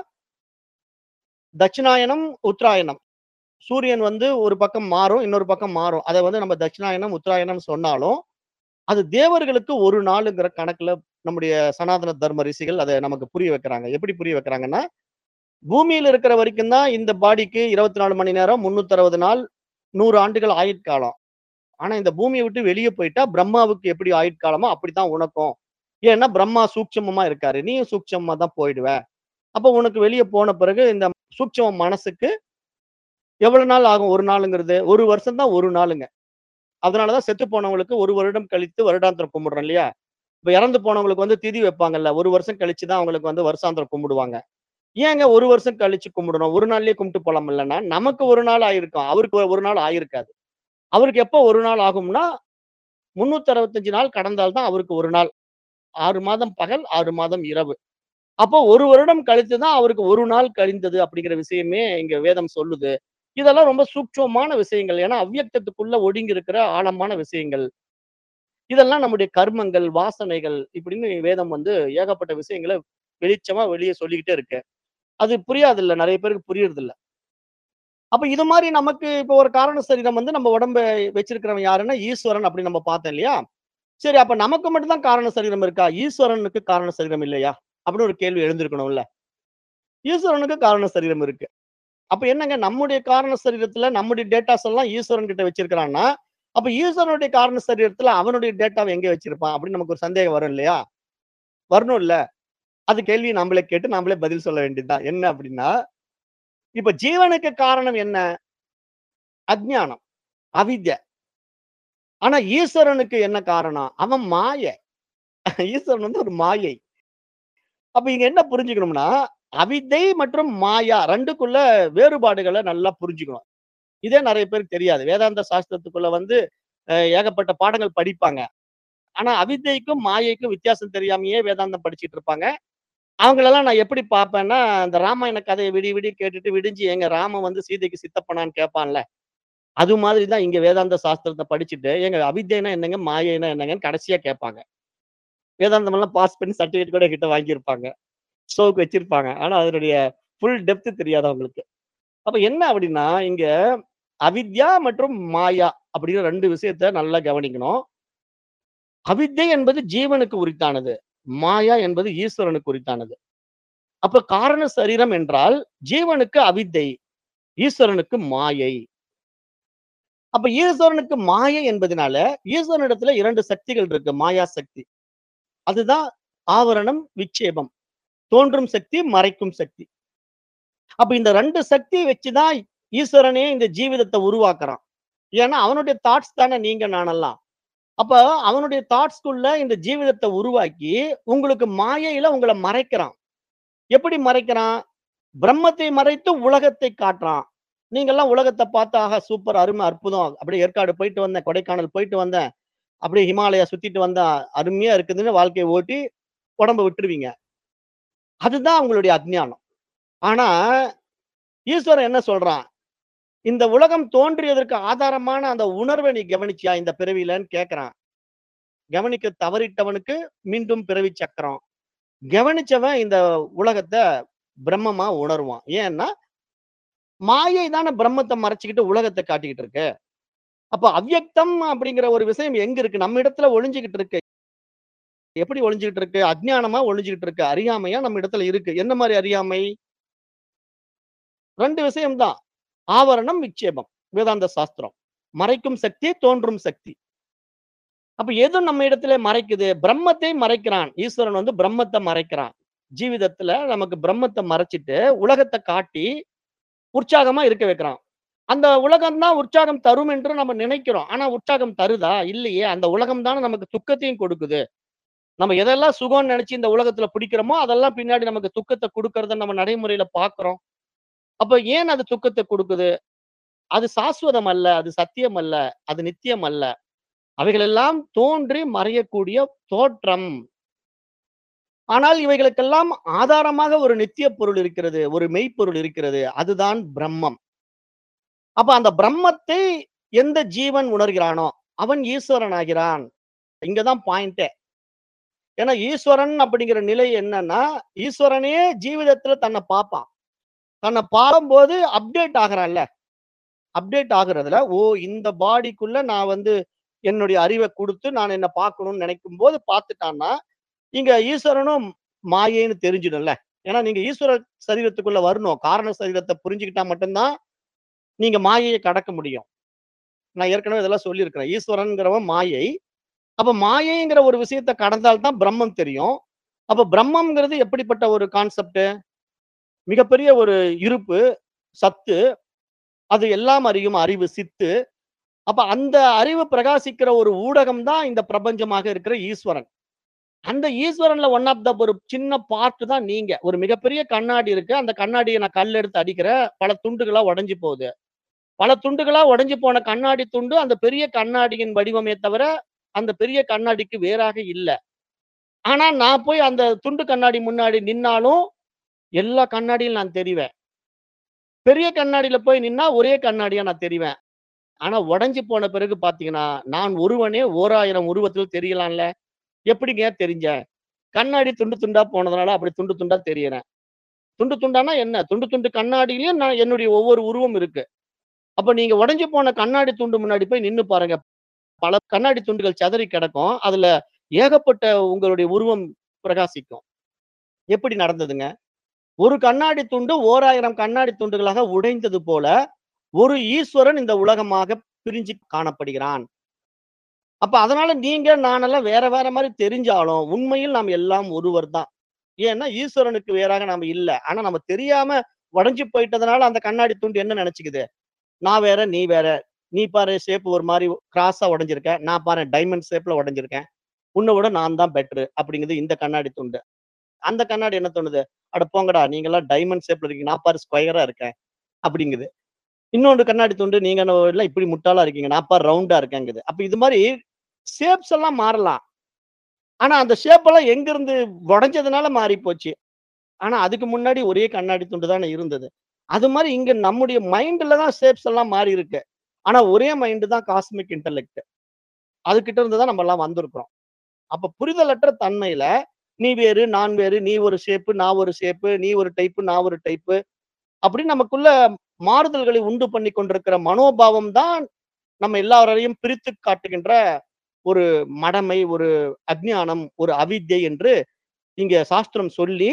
தட்சிணாயனம், உத்தராயணம். சூரியன் வந்து ஒரு பக்கம் மாறும், இன்னொரு பக்கம் மாறும். அத வந்து நம்ம தட்சிணாயனம், உத்தராயணம் சொன்னாலும், அது தேவர்களுக்கு 1 நாளுங்கிற கணக்குல நம்முடைய சனாதன தர்ம ரிஷிகள் அத நமக்கு புரிய வைக்கிறாங்க. எப்படி புரிய வைக்கிறாங்கன்னா, பூமியில இருக்கிற வரைக்கும் தான் இந்த பாடிக்கு 24 மணி நேரம், 360 நாள், 100 ஆண்டுகள் ஆயுட்காலம். ஆனா இந்த பூமிய விட்டு வெளிய போயிட்டா பிரம்மாவுக்கு எப்படி ஆயுட்காலமோ அப்படித்தான் உனக்கும். ஏன்னா பிரம்மா சூட்சமமா இருக்காரு நீயும் சூட்சமமா தான் போயிடுவ அப்ப உனக்கு வெளியே போன பிறகு இந்த சூட்சம மனசுக்கு எவ்வளவு நாள் ஆகும் ஒரு நாளுங்கிறது ஒரு வருஷம் தான் ஒரு நாளுங்க அதனாலதான் செத்து போனவங்களுக்கு ஒரு வருடம் கழித்து வருடாந்திரம் கும்பிடுறோம் இல்லையா இப்ப இறந்து போனவங்களுக்கு வந்து திதி வைப்பாங்கல்ல ஒரு வருஷம் கழிச்சு தான் அவங்களுக்கு வந்து வருஷாந்திரம் கும்பிடுவாங்க ஏங்க ஒரு வருஷம் கழிச்சு கும்பிடணும் ஒரு நாள்லயே கும்பிட்டு போலாம் இல்லைன்னா நமக்கு ஒரு நாள் ஆயிருக்கும் அவருக்கு ஒரு- ஒரு நாள் ஆயிருக்காது அவருக்கு எப்போ ஒரு நாள் ஆகும்னா முன்னூத்தி அறுபத்தஞ்சு நாள் கடந்தால்தான் அவருக்கு ஒரு நாள் ஆறு மாதம் பகல் ஆறு மாதம் இரவு அப்போ ஒரு வருடம் கழித்து தான் அவருக்கு ஒரு நாள் கழிந்தது அப்படிங்கிற விஷயமே இங்க வேதம் சொல்லுது இதெல்லாம் ரொம்ப சூட்சமான விஷயங்கள் ஏன்னா அவ்வியக்தத்துக்குள்ள ஒடுங்கி இருக்கிற ஆழமான விஷயங்கள் இதெல்லாம் நம்முடைய கர்மங்கள் வாசனைகள் இப்படின்னு வேதம் வந்து ஏகப்பட்ட விஷயங்களை வெளிச்சமா வெளியே சொல்லிக்கிட்டே இருக்கு அது புரியாது இல்ல நிறைய பேருக்கு புரியுறது இல்ல அப்ப இது மாதிரி நமக்கு இப்போ ஒரு காரண சரீரம் வந்து நம்ம உடம்ப வச்சிருக்கிறவன் யாருன்னா ஈஸ்வரன் அப்படி நம்ம பார்த்தோம் இல்லையா சரி அப்ப நமக்கு மட்டும்தான் காரண சரீரம் இருக்கா ஈஸ்வரனுக்கு காரண சரீரம் இல்லையா அப்படின்னு ஒரு கேள்வி எழுந்திருக்கணும்ல ஈஸ்வரனுக்கு காரண சரீரம் இருக்கு அப்ப என்னங்க நம்முடைய காரண சரீரத்துல நம்முடைய டேட்டாஸ் எல்லாம் ஈஸ்வரன் கிட்ட வச்சிருக்கிறான்னா அப்ப ஈஸ்வரனுடைய காரண சரீரத்துல அவனுடைய டேட்டாவை எங்க வச்சிருப்பான் அப்படின்னு நமக்கு ஒரு சந்தேகம் வரும் இல்லையா வரணும் இல்ல அது கேள்வி நம்மளே கேட்டு நம்மளே பதில் சொல்ல வேண்டியதுதான் என்ன அப்படின்னா இப்ப ஜீவனுக்கு காரணம் என்ன அஜ்ஞானம் அவித்ய ஆனா ஈஸ்வரனுக்கு என்ன காரணம் அவன் மாய ஈஸ்வரன் வந்து ஒரு மாயை அப்ப இங்க என்ன புரிஞ்சுக்கணும்னா அவித்தை மற்றும் மாயா ரெண்டுக்குள்ள வேறுபாடுகளை நல்லா புரிஞ்சுக்கணும் இதே நிறைய பேருக்கு தெரியாது வேதாந்த சாஸ்திரத்துக்குள்ள வந்து அஹ், ஏகப்பட்ட பாடங்கள் படிப்பாங்க ஆனா அவித்தைக்கும் மாயைக்கும் வித்தியாசம் தெரியாமயே வேதாந்தம் படிச்சிட்டு இருப்பாங்க அவங்களெல்லாம் நான் எப்படி பார்ப்பேன்னா அந்த ராமாயண கதையை விடி விடி கேட்டுட்டு விடிஞ்சு எங்க ராமன் வந்து சீதைக்கு சித்தப்பனான்னு கேட்பான்ல அது மாதிரி தான் இங்க வேதாந்த சாஸ்திரத்தை படிச்சுட்டு எங்க அவித்தைனா என்னங்க மாயைனா என்னங்கன்னு கடைசியா கேட்பாங்க வேதாந்தம் எல்லாம் பாஸ் பண்ணி சர்டிபிகேட் கூட கிட்ட வாங்கியிருப்பாங்க ஷோக்கு வச்சிருப்பாங்க ஆனா அதனுடைய ஃபுல் டெப்த் தெரியாது அவங்களுக்கு அப்ப என்ன அப்படின்னா இங்க அவித்யா மற்றும் மாயா அப்படின்னு ரெண்டு விஷயத்த நல்லா கவனிக்கணும் அவித்யை என்பது ஜீவனுக்கு உரித்தானது மாயா என்பது ஈஸ்வரனுக்கு உரித்தானது அப்ப காரண சரீரம் என்றால் ஜீவனுக்கு அவித்தை ஈஸ்வரனுக்கு மாயை அப்ப ஈஸ்வரனுக்கு மாயை என்பதனால ஈஸ்வரனிடத்துல இரண்டு சக்திகள் இருக்கு மாயா சக்தி அதுதான் ஆவரணம் விக்ஷேபம் தோன்றும் சக்தி மறைக்கும் சக்தி அப்ப இந்த ரெண்டு சக்தியை வச்சுதான் ஈஸ்வரனே இந்த ஜீவிதத்தை உருவாக்குறான் ஏன்னா அவனுடைய தாட்ஸ் தானே நீங்க நானெல்லாம் அப்ப அவனுடைய தாட்ஸ்குள்ள இந்த ஜீவிதத்தை உருவாக்கி உங்களுக்கு மாயையில உங்களை மறைக்கிறான் எப்படி மறைக்கிறான் பிரம்மத்தை மறைத்து உலகத்தை காட்டுறான் நீங்கெல்லாம் உலகத்தை பார்த்து ஆஹா சூப்பர் அருமை அற்புதம் அப்படியே ஏற்காடு போயிட்டு வந்தேன் கொடைக்கானல் போயிட்டு வந்தேன் அப்படியே ஹிமாலயா சுத்திட்டு வந்தேன் அருமையா இருக்குதுன்னு வாழ்க்கையை ஓட்டி உடம்ப விட்டுருவீங்க அதுதான் அவங்களுடைய அஜ்ஞானம் ஆனா ஈஸ்வரன் என்ன சொல்றான் இந்த உலகம் தோன்றியதற்கு ஆதாரமான அந்த உணர்வை நீ கவனிச்சியா இந்த பிறவியிலன்னு கேக்குறான் கவனிக்க தவறிட்டவனுக்கு மீண்டும் பிறவி சக்கரம் கவனிச்சவன் இந்த உலகத்தை பிரம்மமா உணர்வான் ஏன்னா மாயை தானே பிரம்மத்தை மறைச்சுக்கிட்டு உலகத்தை காட்டிக்கிட்டு இருக்கு அப்ப அவ்யக்தம் அப்படிங்கிற ஒரு விஷயம் எங்க இருக்கு நம்ம இடத்துல ஒளிஞ்சுக்கிட்டு இருக்கு எப்படி ஒளிஞ்சுக்கிட்டு இருக்கு அஜ்ஞானமா ஒளிஞ்சுக்கிட்டு இருக்கு அறியாமையா நம்ம இடத்துல இருக்கு என்ன மாதிரி அறியாமை ரெண்டு விஷயம்தான் ஆவரணம் விக்ஷேபம் வேதாந்த சாஸ்திரம் மறைக்கும் சக்தி தோன்றும் சக்தி அப்ப எது நம்ம இடத்துல மறைக்குது பிரம்மத்தை மறைக்கிறான் ஈஸ்வரன் வந்து பிரம்மத்தை மறைக்கிறான் ஜீவிதத்துல நமக்கு பிரம்மத்தை மறைச்சிட்டு உலகத்தை காட்டி உற்சாகமா இருக்க வைக்கிறான் அந்த உலகம் தான் உற்சாகம் தரும் என்று நம்ம நினைக்கிறோம் ஆனா உற்சாகம் தருதா இல்லையே அந்த உலகம் தானே நமக்கு துக்கத்தையும் கொடுக்குது நம்ம எதெல்லாம் சுகம்னு நினைச்சு இந்த உலகத்துல பிடிக்கிறோமோ அதெல்லாம் பின்னாடி நமக்கு துக்கத்தை கொடுக்கறத நம்ம நடைமுறையில பாக்குறோம் அப்ப ஏன் அது துக்கத்தை கொடுக்குது அது சாஸ்வதம் அல்ல அது சத்தியம் அல்ல அது நித்தியம் அல்ல அவைகளெல்லாம் தோன்றி மறையக்கூடிய தோற்றம் ஆனால் இவைகளுக்கெல்லாம் ஆதாரமாக ஒரு நித்திய பொருள் இருக்கிறது ஒரு மெய்ப்பொருள் இருக்கிறது அதுதான் பிரம்மம் அப்ப அந்த பிரம்மத்தை எந்த ஜீவன் உணர்கிறானோ அவன் ஈஸ்வரன் ஆகிறான் இங்கதான் பாயிண்டே ஏன்னா ஈஸ்வரன் அப்படிங்கிற நிலை என்னன்னா ஈஸ்வரனே ஜீவிதத்துல தன்னை பார்ப்பான் தன்னை பார்க்கும்போது அப்டேட் ஆகுறான்ல அப்டேட் ஆகுறதுல ஓ இந்த பாடிக்குள்ள நான் வந்து என்னுடைய அறிவை கொடுத்து நான் என்ன பார்க்கணும்னு நினைக்கும் போது பார்த்துட்டான்னா இங்க ஈஸ்வரனும் மாயைன்னு தெரிஞ்சிடும்ல ஏன்னா நீங்க ஈஸ்வர சரீரத்துக்குள்ள வரணும் காரண சரீரத்தை புரிஞ்சுக்கிட்டா மட்டும்தான் நீங்க மாயையை கடக்க முடியும் நான் ஏற்கனவே இதெல்லாம் சொல்லியிருக்கிறேன் ஈஸ்வரன்கிறவன் மாயை அப்ப மாயைங்கிற ஒரு விஷயத்த கடந்தால் தான் பிரம்மம் தெரியும். அப்ப பிரம்மம்ங்கிறது எப்படிப்பட்ட ஒரு கான்செப்ட்? மிகப்பெரிய ஒரு இருப்பு, சத்து. அது எல்லாம் அறியும் அறிவு சித்து. அப்ப அந்த அறிவு பிரகாசிக்கிற ஒரு ஊடகம் தான் இந்த பிரபஞ்சமாக இருக்கிற ஈஸ்வரன். அந்த ஈஸ்வரன்ல ஒன் ஆஃப் த ஒரு சின்ன பார்ட் தான் நீங்க. ஒரு மிகப்பெரிய கண்ணாடி இருக்கு. அந்த கண்ணாடிய நான் கல் எடுத்து அடிக்கிறேன். பல துண்டுகளா உடைஞ்சு போகுது. பல துண்டுகளா உடைஞ்சு போன கண்ணாடி துண்டு அந்த பெரிய கண்ணாடியின் வடிவமே தவிர, அந்த பெரிய கண்ணாடிக்கு வேறாக இல்ல. ஆனா நான் போய் அந்த துண்டு கண்ணாடி முன்னாடி நின்னாலும், எல்லா கண்ணாடியும் நான் தெரிவேன். பெரிய கண்ணாடியில போய் நின்னா ஒரே கண்ணாடியா நான் தெரிவேன். ஆனா உடைஞ்சு போன பிறகு பார்த்தீங்கன்னா, நான் ஒருவனே ஓராயிரம் உருவத்தில் தெரியலாம்ல. எப்படிங்க தெரிஞ்சேன்? கண்ணாடி துண்டு துண்டா போனதுனால அப்படி துண்டு துண்டா தெரியறேன். துண்டு துண்டானா என்ன? துண்டு துண்டு கண்ணாடியிலயும் நான் என்னுடைய ஒவ்வொரு உருவம் இருக்கு. அப்ப நீங்க உடைஞ்சு போன கண்ணாடி துண்டு முன்னாடி போய் நின்னு பாருங்க. பல கண்ணாடி துண்டுகள் சிதறி கிடக்கும். அதுல ஏகப்பட்ட உங்களுடைய உருவம் பிரகாசிக்கும். எப்படி நடந்ததுங்க? ஒரு கண்ணாடி துண்டு ஓராயிரம் கண்ணாடி துண்டுகளாக உடைந்தது போல, ஒரு ஈஸ்வரன் இந்த உலகமாக பிரிஞ்சு காணப்படுகிறான். அப்ப அதனால நீங்க, நானெல்லாம் வேற வேற மாரி தெரிஞ்சாலும், உண்மையில் நாம் எல்லாம் ஒருவர் தான். ஏன்னா ஈஸ்வரனுக்கு வேறாக நாம இல்ல. ஆனா நம்ம தெரியாம உடைஞ்சு போயிட்டதுனால அந்த கண்ணாடி துண்டு என்ன நெனச்சுக்குது? நான் வேற, நீ வேற. நீ பாரு ஷேப் ஒரு மாரி கிராஸா உடைஞ்சிருக்க. நான் பாரேன் டைமண்ட் ஷேப்ல உடைஞ்சிருக்கேன். உன்ன விட நான் தான் பெட்டரு அப்படிங்குது இந்த கண்ணாடி துண்டு. அந்த கண்ணாடி என்ன தோணுது? அட போங்கடா நீங்கலாம் டைமண்ட் ஷேப்ல இருக்கீங்க. நான் பாரு ஸ்கொயரா இருக்கேன். அப்படிங்குது. இன்னொரு கண்ணாடி துண்டு நீங்க என்ன எல்லாம் இப்படி முட்டாளா இருக்கீங்க. நான் பாரு ரவுண்டா இருக்கேங்குது. அப்ப இது மாரி ஷேப்ஸ் எல்லாம் மாறலாம். ஆனா அந்த ஷேப் எல்லாம் எங்கிருந்து உடைஞ்சதுனால மாறி போச்சு. ஆனா அதுக்கு முன்னாடி ஒரே கண்ணாடி துண்டு தானே இருந்தது. அது மாரி இங்க நம்முடைய மைண்ட்ல தான் ஷேப்ஸ் எல்லாம் மாறி இருக்கு. ஆனா ஒரே மைண்ட் தான் காஸ்மிக் இன்டெலெக்ட். அதுகிட்ட இருந்து தான் நம்ம எல்லாம் வந்திருக்கிறோம். அப்ப புரிதலற்ற தன்மையில, நீ வேறு, நான் வேறு, நீ ஒரு ஷேப்பு, நான் ஒரு ஷேப்பு, நீ ஒரு டைப்பு, நான் ஒரு டைப்பு. அப்படின்னு நமக்குள்ள மாறுதல்களை உண்டு பண்ணி கொண்டிருக்கிற மனோபாவம் தான் நம்ம எல்லாரையும் பிரித்து காட்டுகின்ற ஒரு மடமை, ஒரு அஞ்ஞானம், ஒரு அவித்யை என்று இங்க சாஸ்திரம் சொல்லி,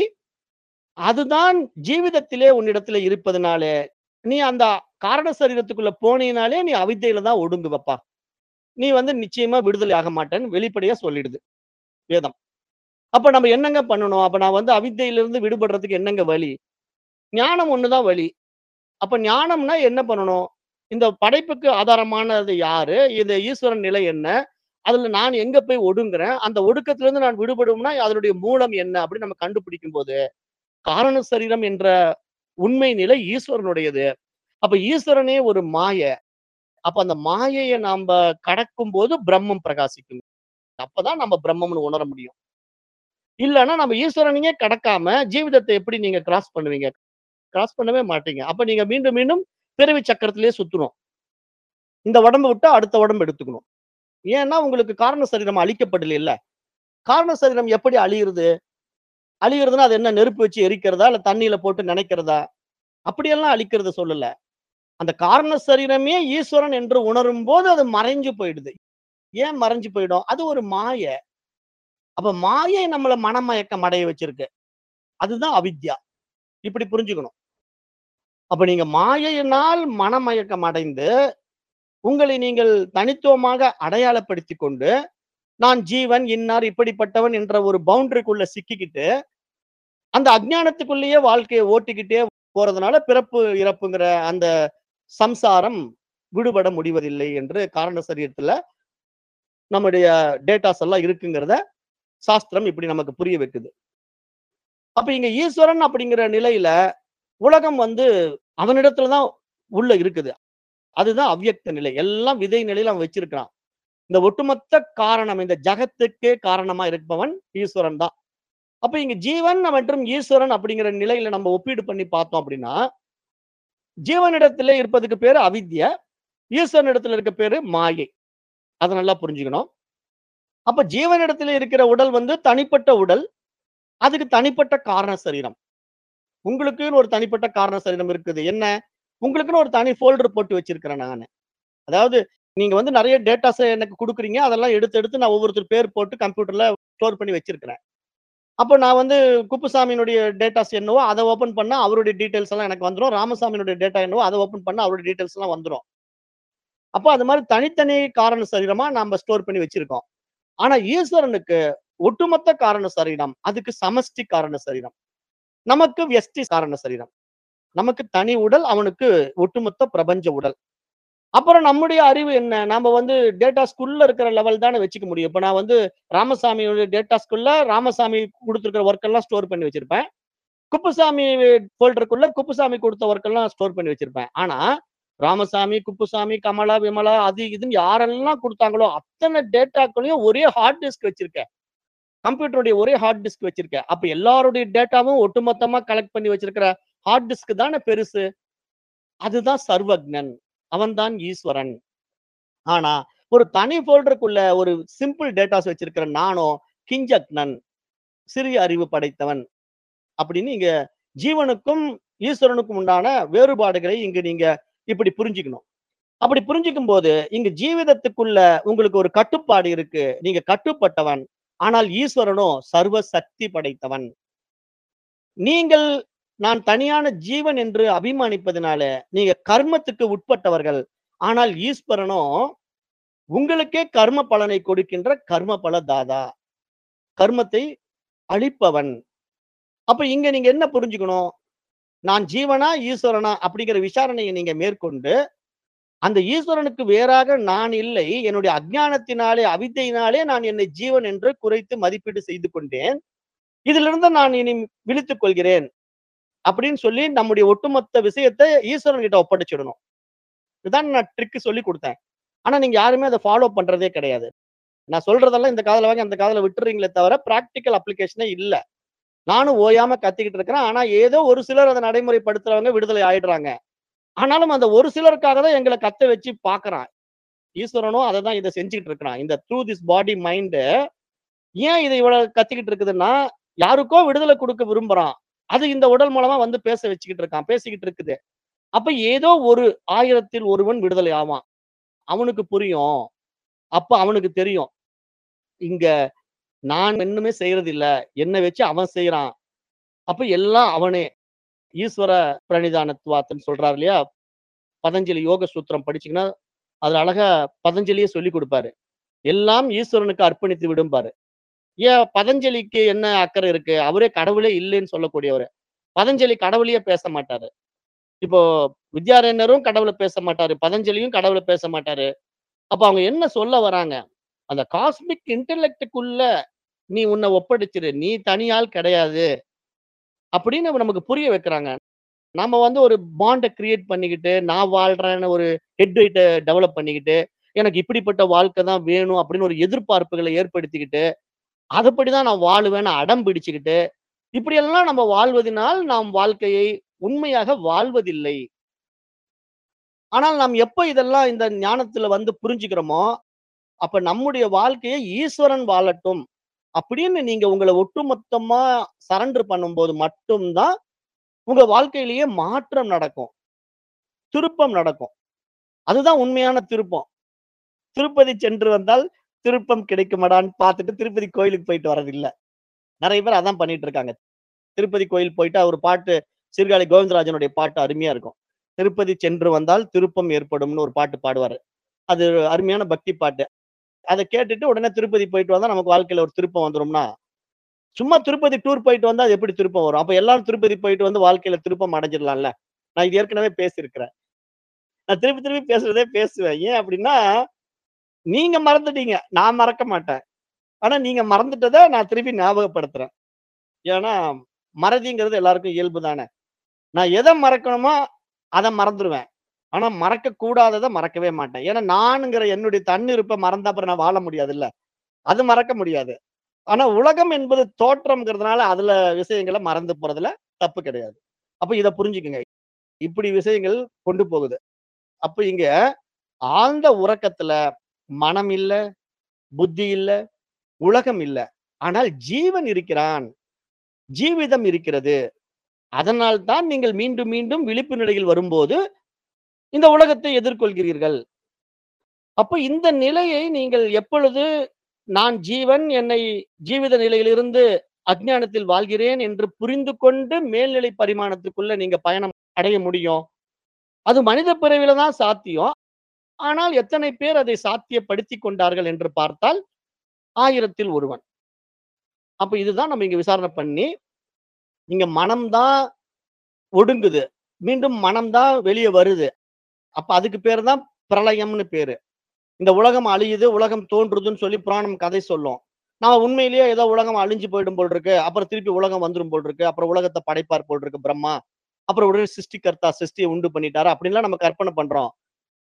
அதுதான் ஜீவிதத்திலே உன்னிடத்திலே இருப்பதனாலே, நீ அந்த காரண சரீரத்துக்குள்ள போனீனாலே நீ அவித்தையில தான் ஒடுங்குவப்பா. நீ வந்து நிச்சயமா விடுதலை ஆக மாட்டேன்னு வெளிப்படையா சொல்லிடுது. வேதம். அப்ப நம்ம என்னங்க பண்ணணும்? அப்ப நான் வந்து அவித்தையிலிருந்து விடுபடுறதுக்கு என்னங்க வழி? ஞானம் ஒண்ணு தான் வழி. அப்ப ஞானம்னா என்ன பண்ணணும்? இந்த படைப்புக்கு ஆதாரமானது யாரு? இந்த ஈஸ்வரன் நிலை என்ன? அதுல நான் எங்க போய் ஒடுங்குறேன்? அந்த ஒடுக்கத்திலிருந்து நான் விடுபடணும்னா அதனுடைய மூலம் என்ன? அப்படின்னு நம்ம கண்டுபிடிக்கும்போது, காரண சரீரம் என்ற உண்மை நிலை ஈஸ்வரனுடையது. அப்ப ஈஸ்வரனே ஒரு மாய. அப்ப அந்த மாயைய நாம்ப கடக்கும்போது பிரம்மம் பிரகாசிக்கும். அப்பதான் நம்ம பிரம்மம்னு உணர முடியும். இல்லன்னா நம்ம ஈஸ்வரனையே கடக்காம ஜீவிதத்த எப்படி நீங்க கிராஸ் பண்ணுவீங்க? கிராஸ் பண்ணவே மாட்டீங்க. அப்ப நீங்க மீண்டும் மீண்டும் பிறவி சக்கரத்திலேயே சுத்தணும். இந்த உடம்ப விட்டா அடுத்த உடம்பு எடுத்துக்கணும். ஏன்னா உங்களுக்கு காரண சரீரம் அழிக்கப்படலைல்ல. காரண சரீரம் எப்படி அழியுறது? அழியுறதுன்னா அது என்ன நெருப்பு வச்சு எரிக்கிறதா? இல்ல தண்ணீல போட்டு நனைக்கிறதா? அப்படியெல்லாம் அழிக்கிறத சொல்லல. அந்த காரண சரீரமே ஈஸ்வரன் என்று உணரும்போது அது மறைஞ்சு போயிடுது. ஏன் மறைஞ்சு போயிடும்? அது ஒரு மாய. அப்ப மாயை நம்மள மனமயக்கம் அடைய வச்சிருக்கு. அதுதான் அவித்யா. இப்படி புரிஞ்சுக்கணும். அப்ப நீங்க மாயையினால் மனமயக்கம் அடைந்து, உங்களை நீங்கள் தனித்துவமாக அடையாளப்படுத்திக் கொண்டு, நான் ஜீவன், இன்னார், இப்படிப்பட்டவன் என்ற ஒரு பவுண்டரிக்குள்ள சிக்கிக்கிட்டு, அந்த அஞ்ஞானத்துக்குள்ளேயே வாழ்க்கைய ஓட்டிக்கிட்டே போறதுனால பிறப்பு, இறப்புங்கிற அந்த சம்சாரம் விடுபட முடிவதில்லை என்று காரண சரீரத்துல நம்முடைய டேட்டாஸ் எல்லாம் இருக்குங்கிறத சாஸ்திரம் இப்படி நமக்கு புரிய வைக்குது. அப்ப இங்க ஈஸ்வரன் அப்படிங்கிற நிலையில, உலகம் வந்து அவனிடத்துல தான் உள்ள இருக்குது. அதுதான் அவ்யக்த நிலை. எல்லாம் விதை நிலையில அவன் வச்சிருக்கிறான். இந்த ஒட்டுமொத்த காரணம், இந்த ஜகத்துக்கே காரணமா இருப்பவன் ஈஸ்வரன் தான். அப்ப இங்க ஜீவன் மற்றும் ஈஸ்வரன் அப்படிங்கிற நிலையில நம்ம ஒப்பீடு பண்ணி பார்த்தோம் அப்படின்னா, ஜீவனிடத்திலே இருப்பதுக்கு பேரு அவித்ய. ஈஸ்வரனிடத்துல இருக்க பேரு மாயை. அத நல்லா புரிஞ்சுக்கணும். அப்ப ஜீவனிடத்திலே இருக்கிற உடல் வந்து தனிப்பட்ட உடல். அதுக்கு தனிப்பட்ட காரண சரீரம். உங்களுக்குன்னு ஒரு தனிப்பட்ட காரண சரீரம் இருக்குது. என்ன? உங்களுக்குன்னு ஒரு தனி ஃபோல்டர் போட்டு வச்சிருக்கிறேன் நானு. அதாவது நீங்க வந்து நெறைய டேட்டாஸ எனக்கு குடுக்குறீங்க. அதெல்லாம் எடுத்து எடுத்து நான் ஒவ்வொருத்தர் பேர் போட்டு கம்ப்யூட்டர்ல ஸ்டோர் பண்ணி வச்சிருக்கிறேன். அப்ப நான் வந்து குப்புசாமியினுடைய டேட்டாஸ் என்னவோ அத ஓப்பன் பண்ணா அவருடைய டீட்டெயில்ஸ் எல்லாம் எனக்கு வந்துரும். ராமசாமியினுடைய டேட்டா என்னவோ அத ஓப்பன் பண்ணா அவருடைய டீட்டெயில்ஸ் எல்லாம் வந்துரும். அப்ப அது மாரி தனித்தனி காரண சரீரமா நாம ஸ்டோர் பண்ணி வச்சிருக்கோம். ஆனா ஈஸ்வரனுக்கு ஒட்டுமொத்த காரண சரீரம் அதுக்கு சமஷ்டி காரண சரீரம் நமக்கு வியஷ்டி காரண சரீரம் நமக்கு தனி உடல் அவனுக்கு ஒட்டுமொத்த பிரபஞ்ச உடல் அப்புறம் நம்முடைய அறிவு என்ன நாம வந்து டேட்டா ஸ்கூல்ல இருக்கிற லெவல் தானே வச்சுக்க முடியும் இப்ப நான் வந்து ராமசாமியோட டேட்டா ஸ்கூல்ல ராமசாமி கொடுத்துருக்கிற ஒர்க் எல்லாம் ஸ்டோர் பண்ணி வச்சிருப்பேன் குப்புசாமி ஃபோல்டருக்குள்ள குப்புசாமி கொடுத்த ஒர்க் எல்லாம் ஸ்டோர் பண்ணி வச்சிருப்பேன் ஆனா ராமசாமி குப்புசாமி கமலா விமலா அது இதுன்னு யாரெல்லாம் கொடுத்தாங்களோ அத்தனை டேட்டாக்களையும் ஒரே ஹார்ட் டிஸ்க் வச்சிருக்கேன் கம்ப்யூட்டருடைய ஒரே ஹார்ட் டிஸ்க் வச்சிருக்கேன் அப்ப எல்லாருடைய டேட்டாவும் ஒட்டுமொத்தமா கலெக்ட் பண்ணி வச்சிருக்கிற ஹார்ட் டிஸ்க் தானே பெருசு அதுதான் சர்வக்னன் அவன்தான் ஈஸ்வரன் ஆனா ஒரு தனி ஃபோல்டருக்குள்ள ஒரு சிம்பிள் டேட்டாஸ் வச்சிருக்கிற நானோ கிஞ்சக்னன் சிறிய அறிவு படைத்தவன் அப்படின்னு இங்க ஜீவனுக்கும் ஈஸ்வரனுக்கும் உண்டான வேறுபாடுகளை இங்கு நீங்க இப்படி புரிஞ்சுக்கணும் அப்படி புரிஞ்சுக்கும் போது இங்க ஜீவிதத்துக்குள்ள உங்களுக்கு ஒரு கட்டுப்பாடு இருக்கு நீங்க கட்டுப்பட்டவன் ஆனால் ஈஸ்வரனோ சர்வ சக்தி படைத்தவன் நீங்கள் நான் தனியான ஜீவன் என்று அபிமானிப்பதனால நீங்க கர்மத்துக்கு உட்பட்டவர்கள் ஆனால் ஈஸ்வரனோ உங்களுக்கே கர்ம பலனை கொடுக்கின்ற கர்ம பல தாதா கர்மத்தை அழிப்பவன் அப்ப இங்க நீங்க என்ன புரிஞ்சுக்கணும் நான் ஜீவனா ஈஸ்வரனா அப்படிங்கிற விசாரணையை நீங்க மேற்கொண்டு அந்த ஈஸ்வரனுக்கு வேறாக நான் இல்லை என்னுடைய அஜ்ஞானத்தினாலே அவித்தையினாலே நான் என்னை ஜீவன் என்று குறைத்து மதிப்பீடு செய்து கொண்டேன் இதிலிருந்து நான் இனி விழித்துக் கொள்கிறேன் அப்படின்னு சொல்லி நம்முடைய ஒட்டுமொத்த விஷயத்தை ஈஸ்வரன் கிட்ட ஒப்படைச்சிடணும் இதுதான் நான் ட்ரிக் சொல்லி கொடுத்தேன் ஆனா நீங்க யாருமே அதை ஃபாலோ பண்றதே கிடையாது நான் சொல்றதெல்லாம் இந்த காதல வாங்கி அந்த காதல விட்டுறீங்களே தவிர பிராக்டிக்கல் அப்ளிகேஷனே இல்ல நானும் ஓயாம கத்திக்கிட்டு இருக்கிறேன் ஆனா ஏதோ ஒரு சிலர் அதை நடைமுறைப்படுத்துறவங்க விடுதலை ஆயிடுறாங்க ஆனாலும் அந்த ஒரு சிலருக்காக தான் எங்களை கத்த வச்சு பாக்குறான் ஈஸ்வரனும் அதை தான் இதை செஞ்சுக்கிட்டு இருக்கிறான் இந்த த்ரூ திஸ் பாடி மைண்டு ஏன் இதை இவ்வளவு கத்திக்கிட்டு இருக்குதுன்னா யாருக்கோ விடுதலை கொடுக்க விரும்புறான் அது இந்த உடல் மூலமா வந்து பேச வச்சுக்கிட்டு இருக்கான் பேசிக்கிட்டு இருக்குது அப்ப ஏதோ ஒரு ஆயிரத்தில் ஒருவன் விடுதலை ஆவான் அவனுக்கு புரியும் அப்ப அவனுக்கு தெரியும் இங்க நான் இன்னுமே செய்யறது இல்ல என்ன வச்சு அவன் செய்யறான் அப்ப எல்லாம் அவனே ஈஸ்வர பிரணிதானத்துவாத்தன்னு சொல்றாரு இல்லையா பதஞ்சலி யோக சூத்திரம் படிச்சீங்கன்னா அதுல அழகா பதஞ்சலியே சொல்லி கொடுப்பாரு எல்லாம் ஈஸ்வரனுக்கு அர்ப்பணித்து விடும்பாரு ஏன் பதஞ்சலிக்கு என்ன அக்கறை இருக்கு அவரே கடவுளே இல்லைன்னு சொல்லக்கூடியவர் பதஞ்சலி கடவுளையே பேச மாட்டாரு இப்போ வித்யாரண்யரும் கடவுளை பேச மாட்டாரு பதஞ்சலியும் கடவுளை பேச மாட்டாரு அப்ப அவங்க என்ன சொல்ல வராங்க அந்த காஸ்மிக் இன்டெலெக்டுக்குள்ள நீ உன்னை ஒப்படைச்சிரு நீ தனியால் கிடையாது அப்படின்னு நமக்கு புரிய வைக்கிறாங்க நாம வந்து ஒரு பாண்டை கிரியேட் பண்ணிக்கிட்டு நான் வாழ்றேன்னு ஒரு ஹெட் வெயிட்டை டெவலப் பண்ணிக்கிட்டு எனக்கு இப்படிப்பட்ட வாழ்க்கை தான் வேணும் அப்படின்னு ஒரு எதிர்பார்ப்புகளை ஏற்படுத்திக்கிட்டு அதுபடிதான் நான் வாழுவேன்னு அடம் பிடிச்சுக்கிட்டு இப்படியெல்லாம் நம்ம வாழ்வதனால் நாம் வாழ்க்கையை உண்மையாக வாழ்வதில்லை ஆனால் நாம் எப்ப இதெல்லாம் இந்த ஞானத்துல வந்து புரிஞ்சுக்கிறோமோ அப்ப நம்முடைய வாழ்க்கையை ஈஸ்வரன் வாழட்டும் அப்படின்னு நீங்க உங்களை ஒட்டுமொத்தமா சரண்டர் பண்ணும்போது மட்டும்தான் உங்க வாழ்க்கையிலேயே மாற்றம் நடக்கும் திருப்பம் நடக்கும் அதுதான் உண்மையான திருப்பம் திருப்பதி சென்று வந்தால் திருப்பம் கிடைக்குமாடான்னு பார்த்துட்டு திருப்பதி கோயிலுக்கு போயிட்டு வர்றது இல்ல நிறைய பேர் அதான் பண்ணிட்டு இருக்காங்க திருப்பதி கோயில் போயிட்டு ஒரு பாட்டு சீர்காழி கோவிந்தராஜனுடைய பாட்டு அருமையா இருக்கும் திருப்பதி சென்று வந்தால் திருப்பம் ஏற்படும்னு ஒரு பாட்டு பாடுவாரு அது அருமையான பக்தி பாட்டு அதை கேட்டுட்டு உடனே திருப்பதி போயிட்டு வந்தா நமக்கு வாழ்க்கையில ஒரு திருப்பம் வந்துரும்னா சும்மா திருப்பதி டூர் போயிட்டு வந்தா அது எப்படி திருப்பம் வரும் அப்ப எல்லாரும் திருப்பதி போயிட்டு வந்து வாழ்க்கையில திருப்பம் அடைஞ்சிடலாம்ல நான் இது ஏற்கனவே பேசியிருக்கிறேன் நான் திருப்பி திருப்பி பேசுறதே பேசுவேன் ஏன் அப்படின்னா நீங்க மறந்துட்டீங்க நான் மறக்க மாட்டேன் ஆனா நீங்க மறந்துட்டதை நான் திருப்பி ஞாபகப்படுத்துறேன் ஏன்னா மறதிங்கிறது எல்லாருக்கும் இயல்பு தானே நான் எதை மறக்கணுமோ அதை மறந்துடுவேன் ஆனா மறக்க கூடாததை மறக்கவே மாட்டேன் ஏன்னா நானுங்கிற என்னுடைய தன்னிருப்பை மறந்தா அப்புறம் நான் வாழ முடியாது இல்ல அது மறக்க முடியாது ஆனா உலகம் என்பது தோற்றம்ங்கிறதுனால அதுல விஷயங்களை மறந்து போறதுல தப்பு கிடையாது அப்ப இத புரிஞ்சுக்குங்க இப்படி விஷயங்கள் கொண்டு போகுது அப்ப இங்க ஆழ்ந்த உறக்கத்துல மனம் இல்ல புத்தி இல்ல உலகம் இல்ல ஆனால் ஜீவன் இருக்கிறான் ஜீவிதம் இருக்கிறது அதனால் தான் நீங்கள் மீண்டும் மீண்டும் விழிப்பு நிலையில் வரும்போது இந்த உலகத்தை எதிர்கொள்கிறீர்கள் அப்ப இந்த நிலையை நீங்கள் எப்பொழுது நான் ஜீவன் என்னை ஜீவித நிலையிலிருந்து அஜ்ஞானத்தில் வாழ்கிறேன் என்று புரிந்து கொண்டு மேல்நிலை பரிமாணத்துக்குள்ள நீங்க பயணம் அடைய முடியும் அது மனித பிறவில தான் சாத்தியம் ஆனால் எத்தனை பேர் அதை சாத்தியப்படுத்தி கொண்டார்கள் என்று பார்த்தால் ஆயிரத்தில் ஒருவன் அப்ப இதுதான் நம்ம இங்க விசாரணை பண்ணி இங்க மனம்தான் ஒடுங்குது மீண்டும் மனம்தான் வெளியே வருது அப்ப அதுக்கு பேர் தான் பிரளயம்னு பேரு இந்த உலகம் அழியுது உலகம் தோன்றுதுன்னு சொல்லி புராணம் கதை சொல்லும் நாம உண்மையிலேயே ஏதோ உலகம் அழிஞ்சு போயிடும் போல் இருக்கு அப்புறம் திருப்பி உலகம் வந்துரும் போல் இருக்கு அப்புறம் உலகத்தை படைப்பார் போல் இருக்கு பிரம்மா அப்புறம் உடனே சிருஷ்டிகர்த்தா சிருஷ்டியை உண்டு பண்ணிட்டாரு அப்படின்லாம் நம்ம கற்பனை பண்றோம்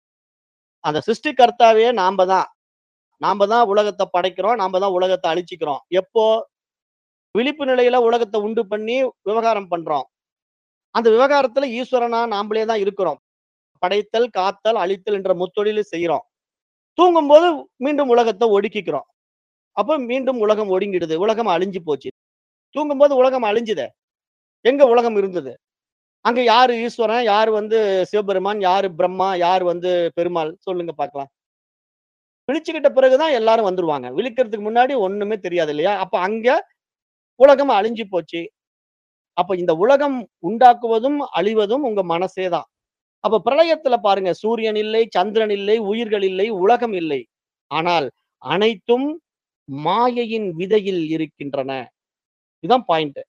அந்த சிருஷ்டிகர்த்தாவே நாம தான் நாம தான் உலகத்தை படைக்கிறோம் நாம தான் உலகத்தை அழிச்சிக்கிறோம் எப்போ விழிப்பு நிலையில உலகத்தை உண்டு பண்ணி விவகாரம் பண்றோம் அந்த விவகாரத்துல ஈஸ்வரனா நாமளே தான் இருக்கிறோம் படைத்தல் காத்தல் அழித்தல் என்ற முத்தொழில செய்யறோம் தூங்கும்போது மீண்டும் உலகத்தை ஒடுக்கிக்கிறோம் அப்ப மீண்டும் உலகம் ஒடுங்கிடுது உலகம் அழிஞ்சு போச்சு தூங்கும்போது உலகம் அழிஞ்சுதே எங்க உலகம் இருந்தது அங்க யாரு ஈஸ்வரன் யாரு வந்து சிவபெருமான் யாரு பிரம்மா யார் வந்து பெருமாள் சொல்லுங்க பார்க்கலாம் விழிச்சுக்கிட்ட பிறகுதான் எல்லாரும் வந்துருவாங்க விழிக்கிறதுக்கு முன்னாடி ஒண்ணுமே தெரியாது இல்லையா அப்ப அங்க உலகம் அழிஞ்சு போச்சு அப்ப இந்த உலகம் உண்டாக்குவதும் அழிவதும் உங்க மனசே தான் அப்ப பிரளயத்துல பாருங்க சூரியன் இல்லை சந்திரன் இல்லை உயிர்கள் இல்லை உலகம் இல்லை ஆனால் அனைத்தும் மாயையின் விதையில் இருக்கின்றன இதுதான் பாயிண்ட்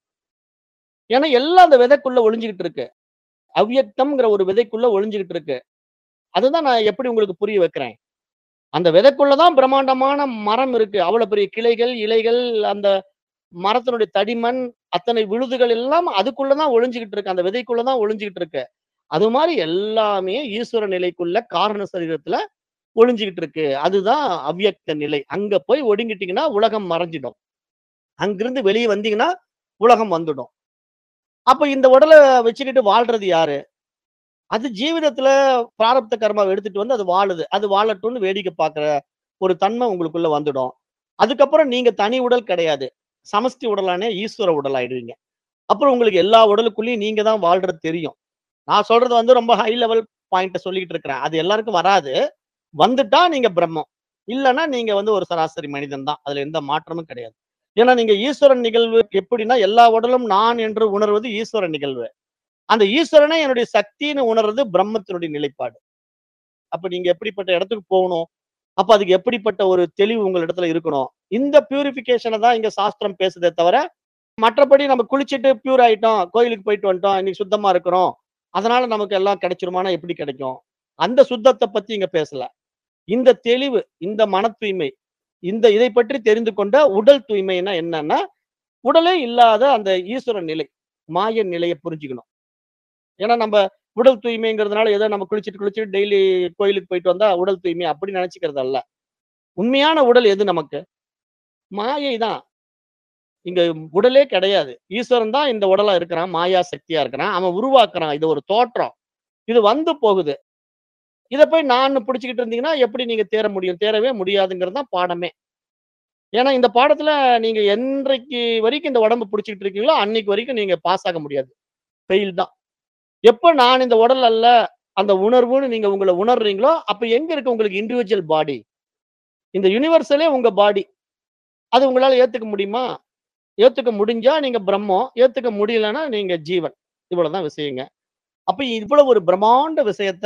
ஏன்னா எல்லாம் அந்த விதைக்குள்ள ஒளிஞ்சுகிட்டு இருக்கு அவ்யக்தம்ங்கிற ஒரு விதைக்குள்ள ஒளிஞ்சுகிட்டு இருக்கு அதுதான் நான் எப்படி உங்களுக்கு புரிய வைக்கிறேன் அந்த விதைக்குள்ளதான் பிரம்மாண்டமான மரம் இருக்கு அவ்வளவு பெரிய கிளைகள் இலைகள் அந்த மரத்தினுடைய தடிமண் அத்தனை விழுதுகள் எல்லாம் அதுக்குள்ளதான் ஒளிஞ்சுகிட்டு இருக்கு அந்த விதைக்குள்ளதான் ஒளிஞ்சுகிட்டு இருக்கு அது மாதிரி எல்லாமே ஈஸ்வர நிலைக்குள்ள காரண சரீரத்துல ஒளிஞ்சுகிட்டு இருக்கு அதுதான் அவ்யக்த நிலை அங்க போய் ஒடுங்கிட்டீங்கன்னா உலகம் மறைஞ்சிடும் அங்கிருந்து வெளியே வந்தீங்கன்னா உலகம் வந்துடும் அப்ப இந்த உடலை வச்சுக்கிட்டு வாழ்றது யாரு அது ஜீவிதத்துல பிராரப்த கர்மாவை எடுத்துட்டு வந்து அது வாழுது அது வாழட்டும்னு வேடிக்கை பார்க்கிற ஒரு தன்மை உங்களுக்குள்ள வந்துடும் அதுக்கப்புறம் நீங்க தனி உடல் கிடையாது சமஷ்டி உடலானே ஈஸ்வர உடல் ஆயிடுவீங்க அப்புறம் உங்களுக்கு எல்லா உடலுக்குள்ளேயும் நீங்க தான் வாழ்றது தெரியும் நான் சொல்றது வந்து ரொம்ப ஹை லெவல் பாயிண்ட சொல்லிக்கிட்டு இருக்கிறேன் அது எல்லாருக்கும் வராது வந்துட்டா நீங்க பிரம்மம் இல்லைன்னா நீங்க வந்து ஒரு சராசரி மனிதன் தான் அதுல எந்த மாற்றமும் கிடையாது ஏன்னா நீங்க ஈஸ்வரன் நிகழ்வு எப்படின்னா எல்லா உடலும் நான் என்று உணர்வது ஈஸ்வர நிகழ்வு அந்த ஈஸ்வரனை என்னுடைய சக்தின்னு உணர்றது பிரம்மத்தினுடைய நிலைப்பாடு அப்ப நீங்க எப்படிப்பட்ட இடத்துக்கு போகணும் அப்ப அதுக்கு எப்படிப்பட்ட ஒரு தெளிவு உங்கள் இடத்துல இருக்கணும் இந்த பியூரிபிகேஷனை தான் இங்க சாஸ்திரம் பேசுதே தவிர மற்றபடி நம்ம குளிச்சுட்டு பியூர் ஆயிட்டோம் கோயிலுக்கு போயிட்டு வந்துட்டோம் இன்னைக்கு சுத்தமா இருக்கிறோம் அதனால நமக்கு எல்லாம் கிடைச்சிருமானா எப்படி கிடைக்கும் அந்த சுத்தத்தை பத்தி இங்க பேசல இந்த தெளிவு இந்த மன தூய்மை இந்த இதை பற்றி தெரிந்து கொண்ட உடல் தூய்மைன்னா என்னன்னா உடலே இல்லாத அந்த ஈஸ்வர நிலை மாய நிலையை புரிஞ்சுக்கணும் ஏன்னா நம்ம உடல் தூய்மைங்கிறதுனால ஏதோ நம்ம குளிச்சுட்டு குளிச்சுட்டு டெய்லி கோயிலுக்கு போயிட்டு வந்தா உடல் தூய்மை அப்படி நினைச்சுக்கிறது அல்ல உண்மையான உடல் எது நமக்கு மாயை தான் இங்க உடலே கிடையாது ஈஸ்வரன் தான் இந்த உடலா இருக்கிறான் மாயா சக்தியா இருக்கிறான் அவன் உருவாக்குறான் இது ஒரு தோற்றம் இது வந்து போகுது இதை போய் நான் பிடிச்சிக்கிட்டு இருந்தீங்கன்னா எப்படி நீங்க தேர முடியும் தேரவே முடியாதுங்கிறது தான் பாடமே ஏன்னா இந்த பாடத்துல நீங்க என்றைக்கு வரைக்கும் இந்த உடம்பு பிடிச்சிக்கிட்டு இருக்கீங்களோ அன்னைக்கு வரைக்கும் நீங்க பாஸ் ஆக முடியாது ஃபெயில் தான் எப்ப நான் இந்த உடல் அல்ல அந்த உணர்வுன்னு நீங்க உங்களை உணர்றீங்களோ அப்ப எங்க இருக்கு உங்களுக்கு இண்டிவிஜுவல் பாடி இந்த யுனிவர்சலே உங்க பாடி அது உங்களால ஏத்துக்க முடியுமா ஏத்துக்க முடிஞ்சா நீங்க பிரம்மம் ஏத்துக்க முடியலன்னா நீங்க ஜீவன் இவ்வளவுதான் விஷயங்க அப்ப இவ்வளவு ஒரு பிரம்மாண்ட விஷயத்த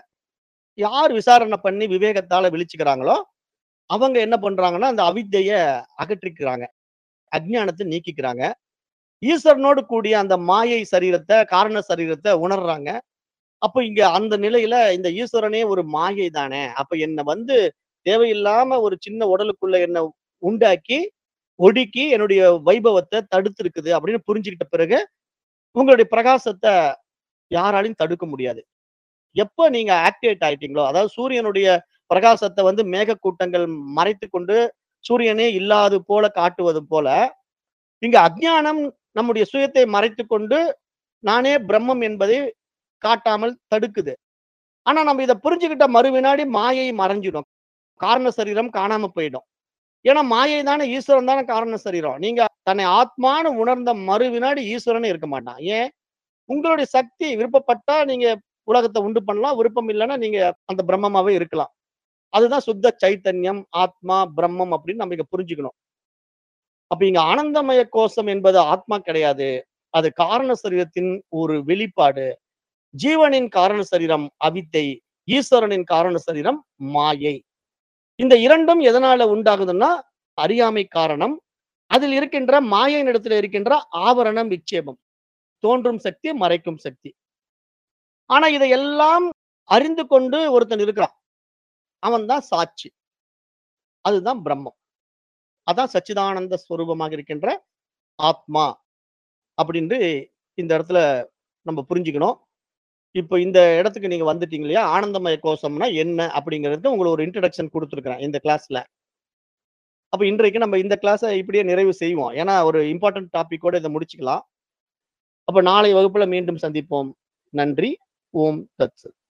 யார் விசாரணை பண்ணி விவேகத்தால விழிச்சுக்கிறாங்களோ அவங்க என்ன பண்றாங்கன்னா அந்த அவித்தைய அகற்றிக்கிறாங்க அஜ்ஞானத்தை நீக்கிக்கிறாங்க ஈஸ்வரனோடு கூடிய அந்த மாயை சரீரத்தை காரண சரீரத்தை உணர்றாங்க அப்ப இங்க அந்த நிலையில இந்த ஈஸ்வரனே ஒரு மாயை தானே அப்ப என்ன வந்து தேவையில்லாம ஒரு சின்ன உடலுக்குள்ள என்ன உண்டாக்கி ஒடுக்கி என்னுடைய வைபவத்தை தடுத்து இருக்குது அப்படின்னு புரிஞ்சுக்கிட்ட பிறகு உங்களுடைய பிரகாசத்தை யாராலையும் தடுக்க முடியாது எப்ப நீங்க ஆக்டிவேட் ஆயிட்டீங்களோ அதாவது சூரியனுடைய பிரகாசத்தை வந்து மேகக்கூட்டங்கள் மறைத்து கொண்டு சூரியனே இல்லாது போல காட்டுவது போல இங்க அஜ்ஞானம் நம்முடைய சுயத்தை மறைத்து கொண்டு நானே பிரம்மம் என்பதை காட்டாமல் தடுக்குது ஆனா நம்ம இதை புரிஞ்சுக்கிட்ட மறு வினாடி மாயை மறைஞ்சிடும் காரண சரீரம் காணாம போயிடும் ஏன்னா மாயை தானே ஈஸ்வரன் தானே காரண சரீரம் நீங்க தன்னை ஆத்மான்னு உணர்ந்த மறு வினாடி ஈஸ்வரனே இருக்க மாட்டான் ஏன் உங்களுடைய சக்தி விருப்பப்பட்டா நீங்க உலகத்தை உண்டு பண்ணலாம் விருப்பம் இல்லைன்னா நீங்க அந்த பிரம்மமாவே இருக்கலாம் அதுதான் சுத்த சைத்தன்யம் ஆத்மா பிரம்மம் அப்படின்னு நம்ம இங்க புரிஞ்சுக்கணும் அப்ப இங்க ஆனந்தமய கோஷம் என்பது ஆத்மா கிடையாது அது காரண சரீரத்தின் ஒரு வெளிப்பாடு ஜீவனின் காரண சரீரம் அவித்தை ஈஸ்வரனின் காரண சரீரம் மாயை இந்த இரண்டும் எதனால உண்டாகுதுன்னா அறியாமை காரணம் அதில் இருக்கின்ற மாயையின் இடத்துல இருக்கின்ற ஆவரணம் விட்சேபம் தோன்றும் சக்தி மறைக்கும் சக்தி ஆனா இதையெல்லாம் அறிந்து கொண்டு ஒருத்தன் இருக்கிறான் அவன் தான் சாட்சி அதுதான் பிரம்மம் அதான் சச்சிதானந்த ஸ்வரூபமாக இருக்கின்ற ஆத்மா அப்படின்று இந்த இடத்துல நம்ம புரிஞ்சுக்கணும் இப்போ இந்த இடத்துக்கு நீங்க வந்துட்டீங்க இல்லையா ஆனந்தமய கோஷம்னா என்ன அப்படிங்கிறது உங்களுக்கு ஒரு இன்ட்ரடக்ஷன் கொடுத்துருக்கிறேன் இந்த கிளாஸ்ல அப்ப இன்றைக்கு நம்ம இந்த கிளாஸை இப்படியே நிறைவு செய்வோம் ஏன்னா ஒரு இம்பார்ட்டன்ட் டாபிக்கோட இதை முடிச்சுக்கலாம் அப்ப நாளை வகுப்புல மீண்டும் சந்திப்போம் நன்றி ஓம் தத்சத்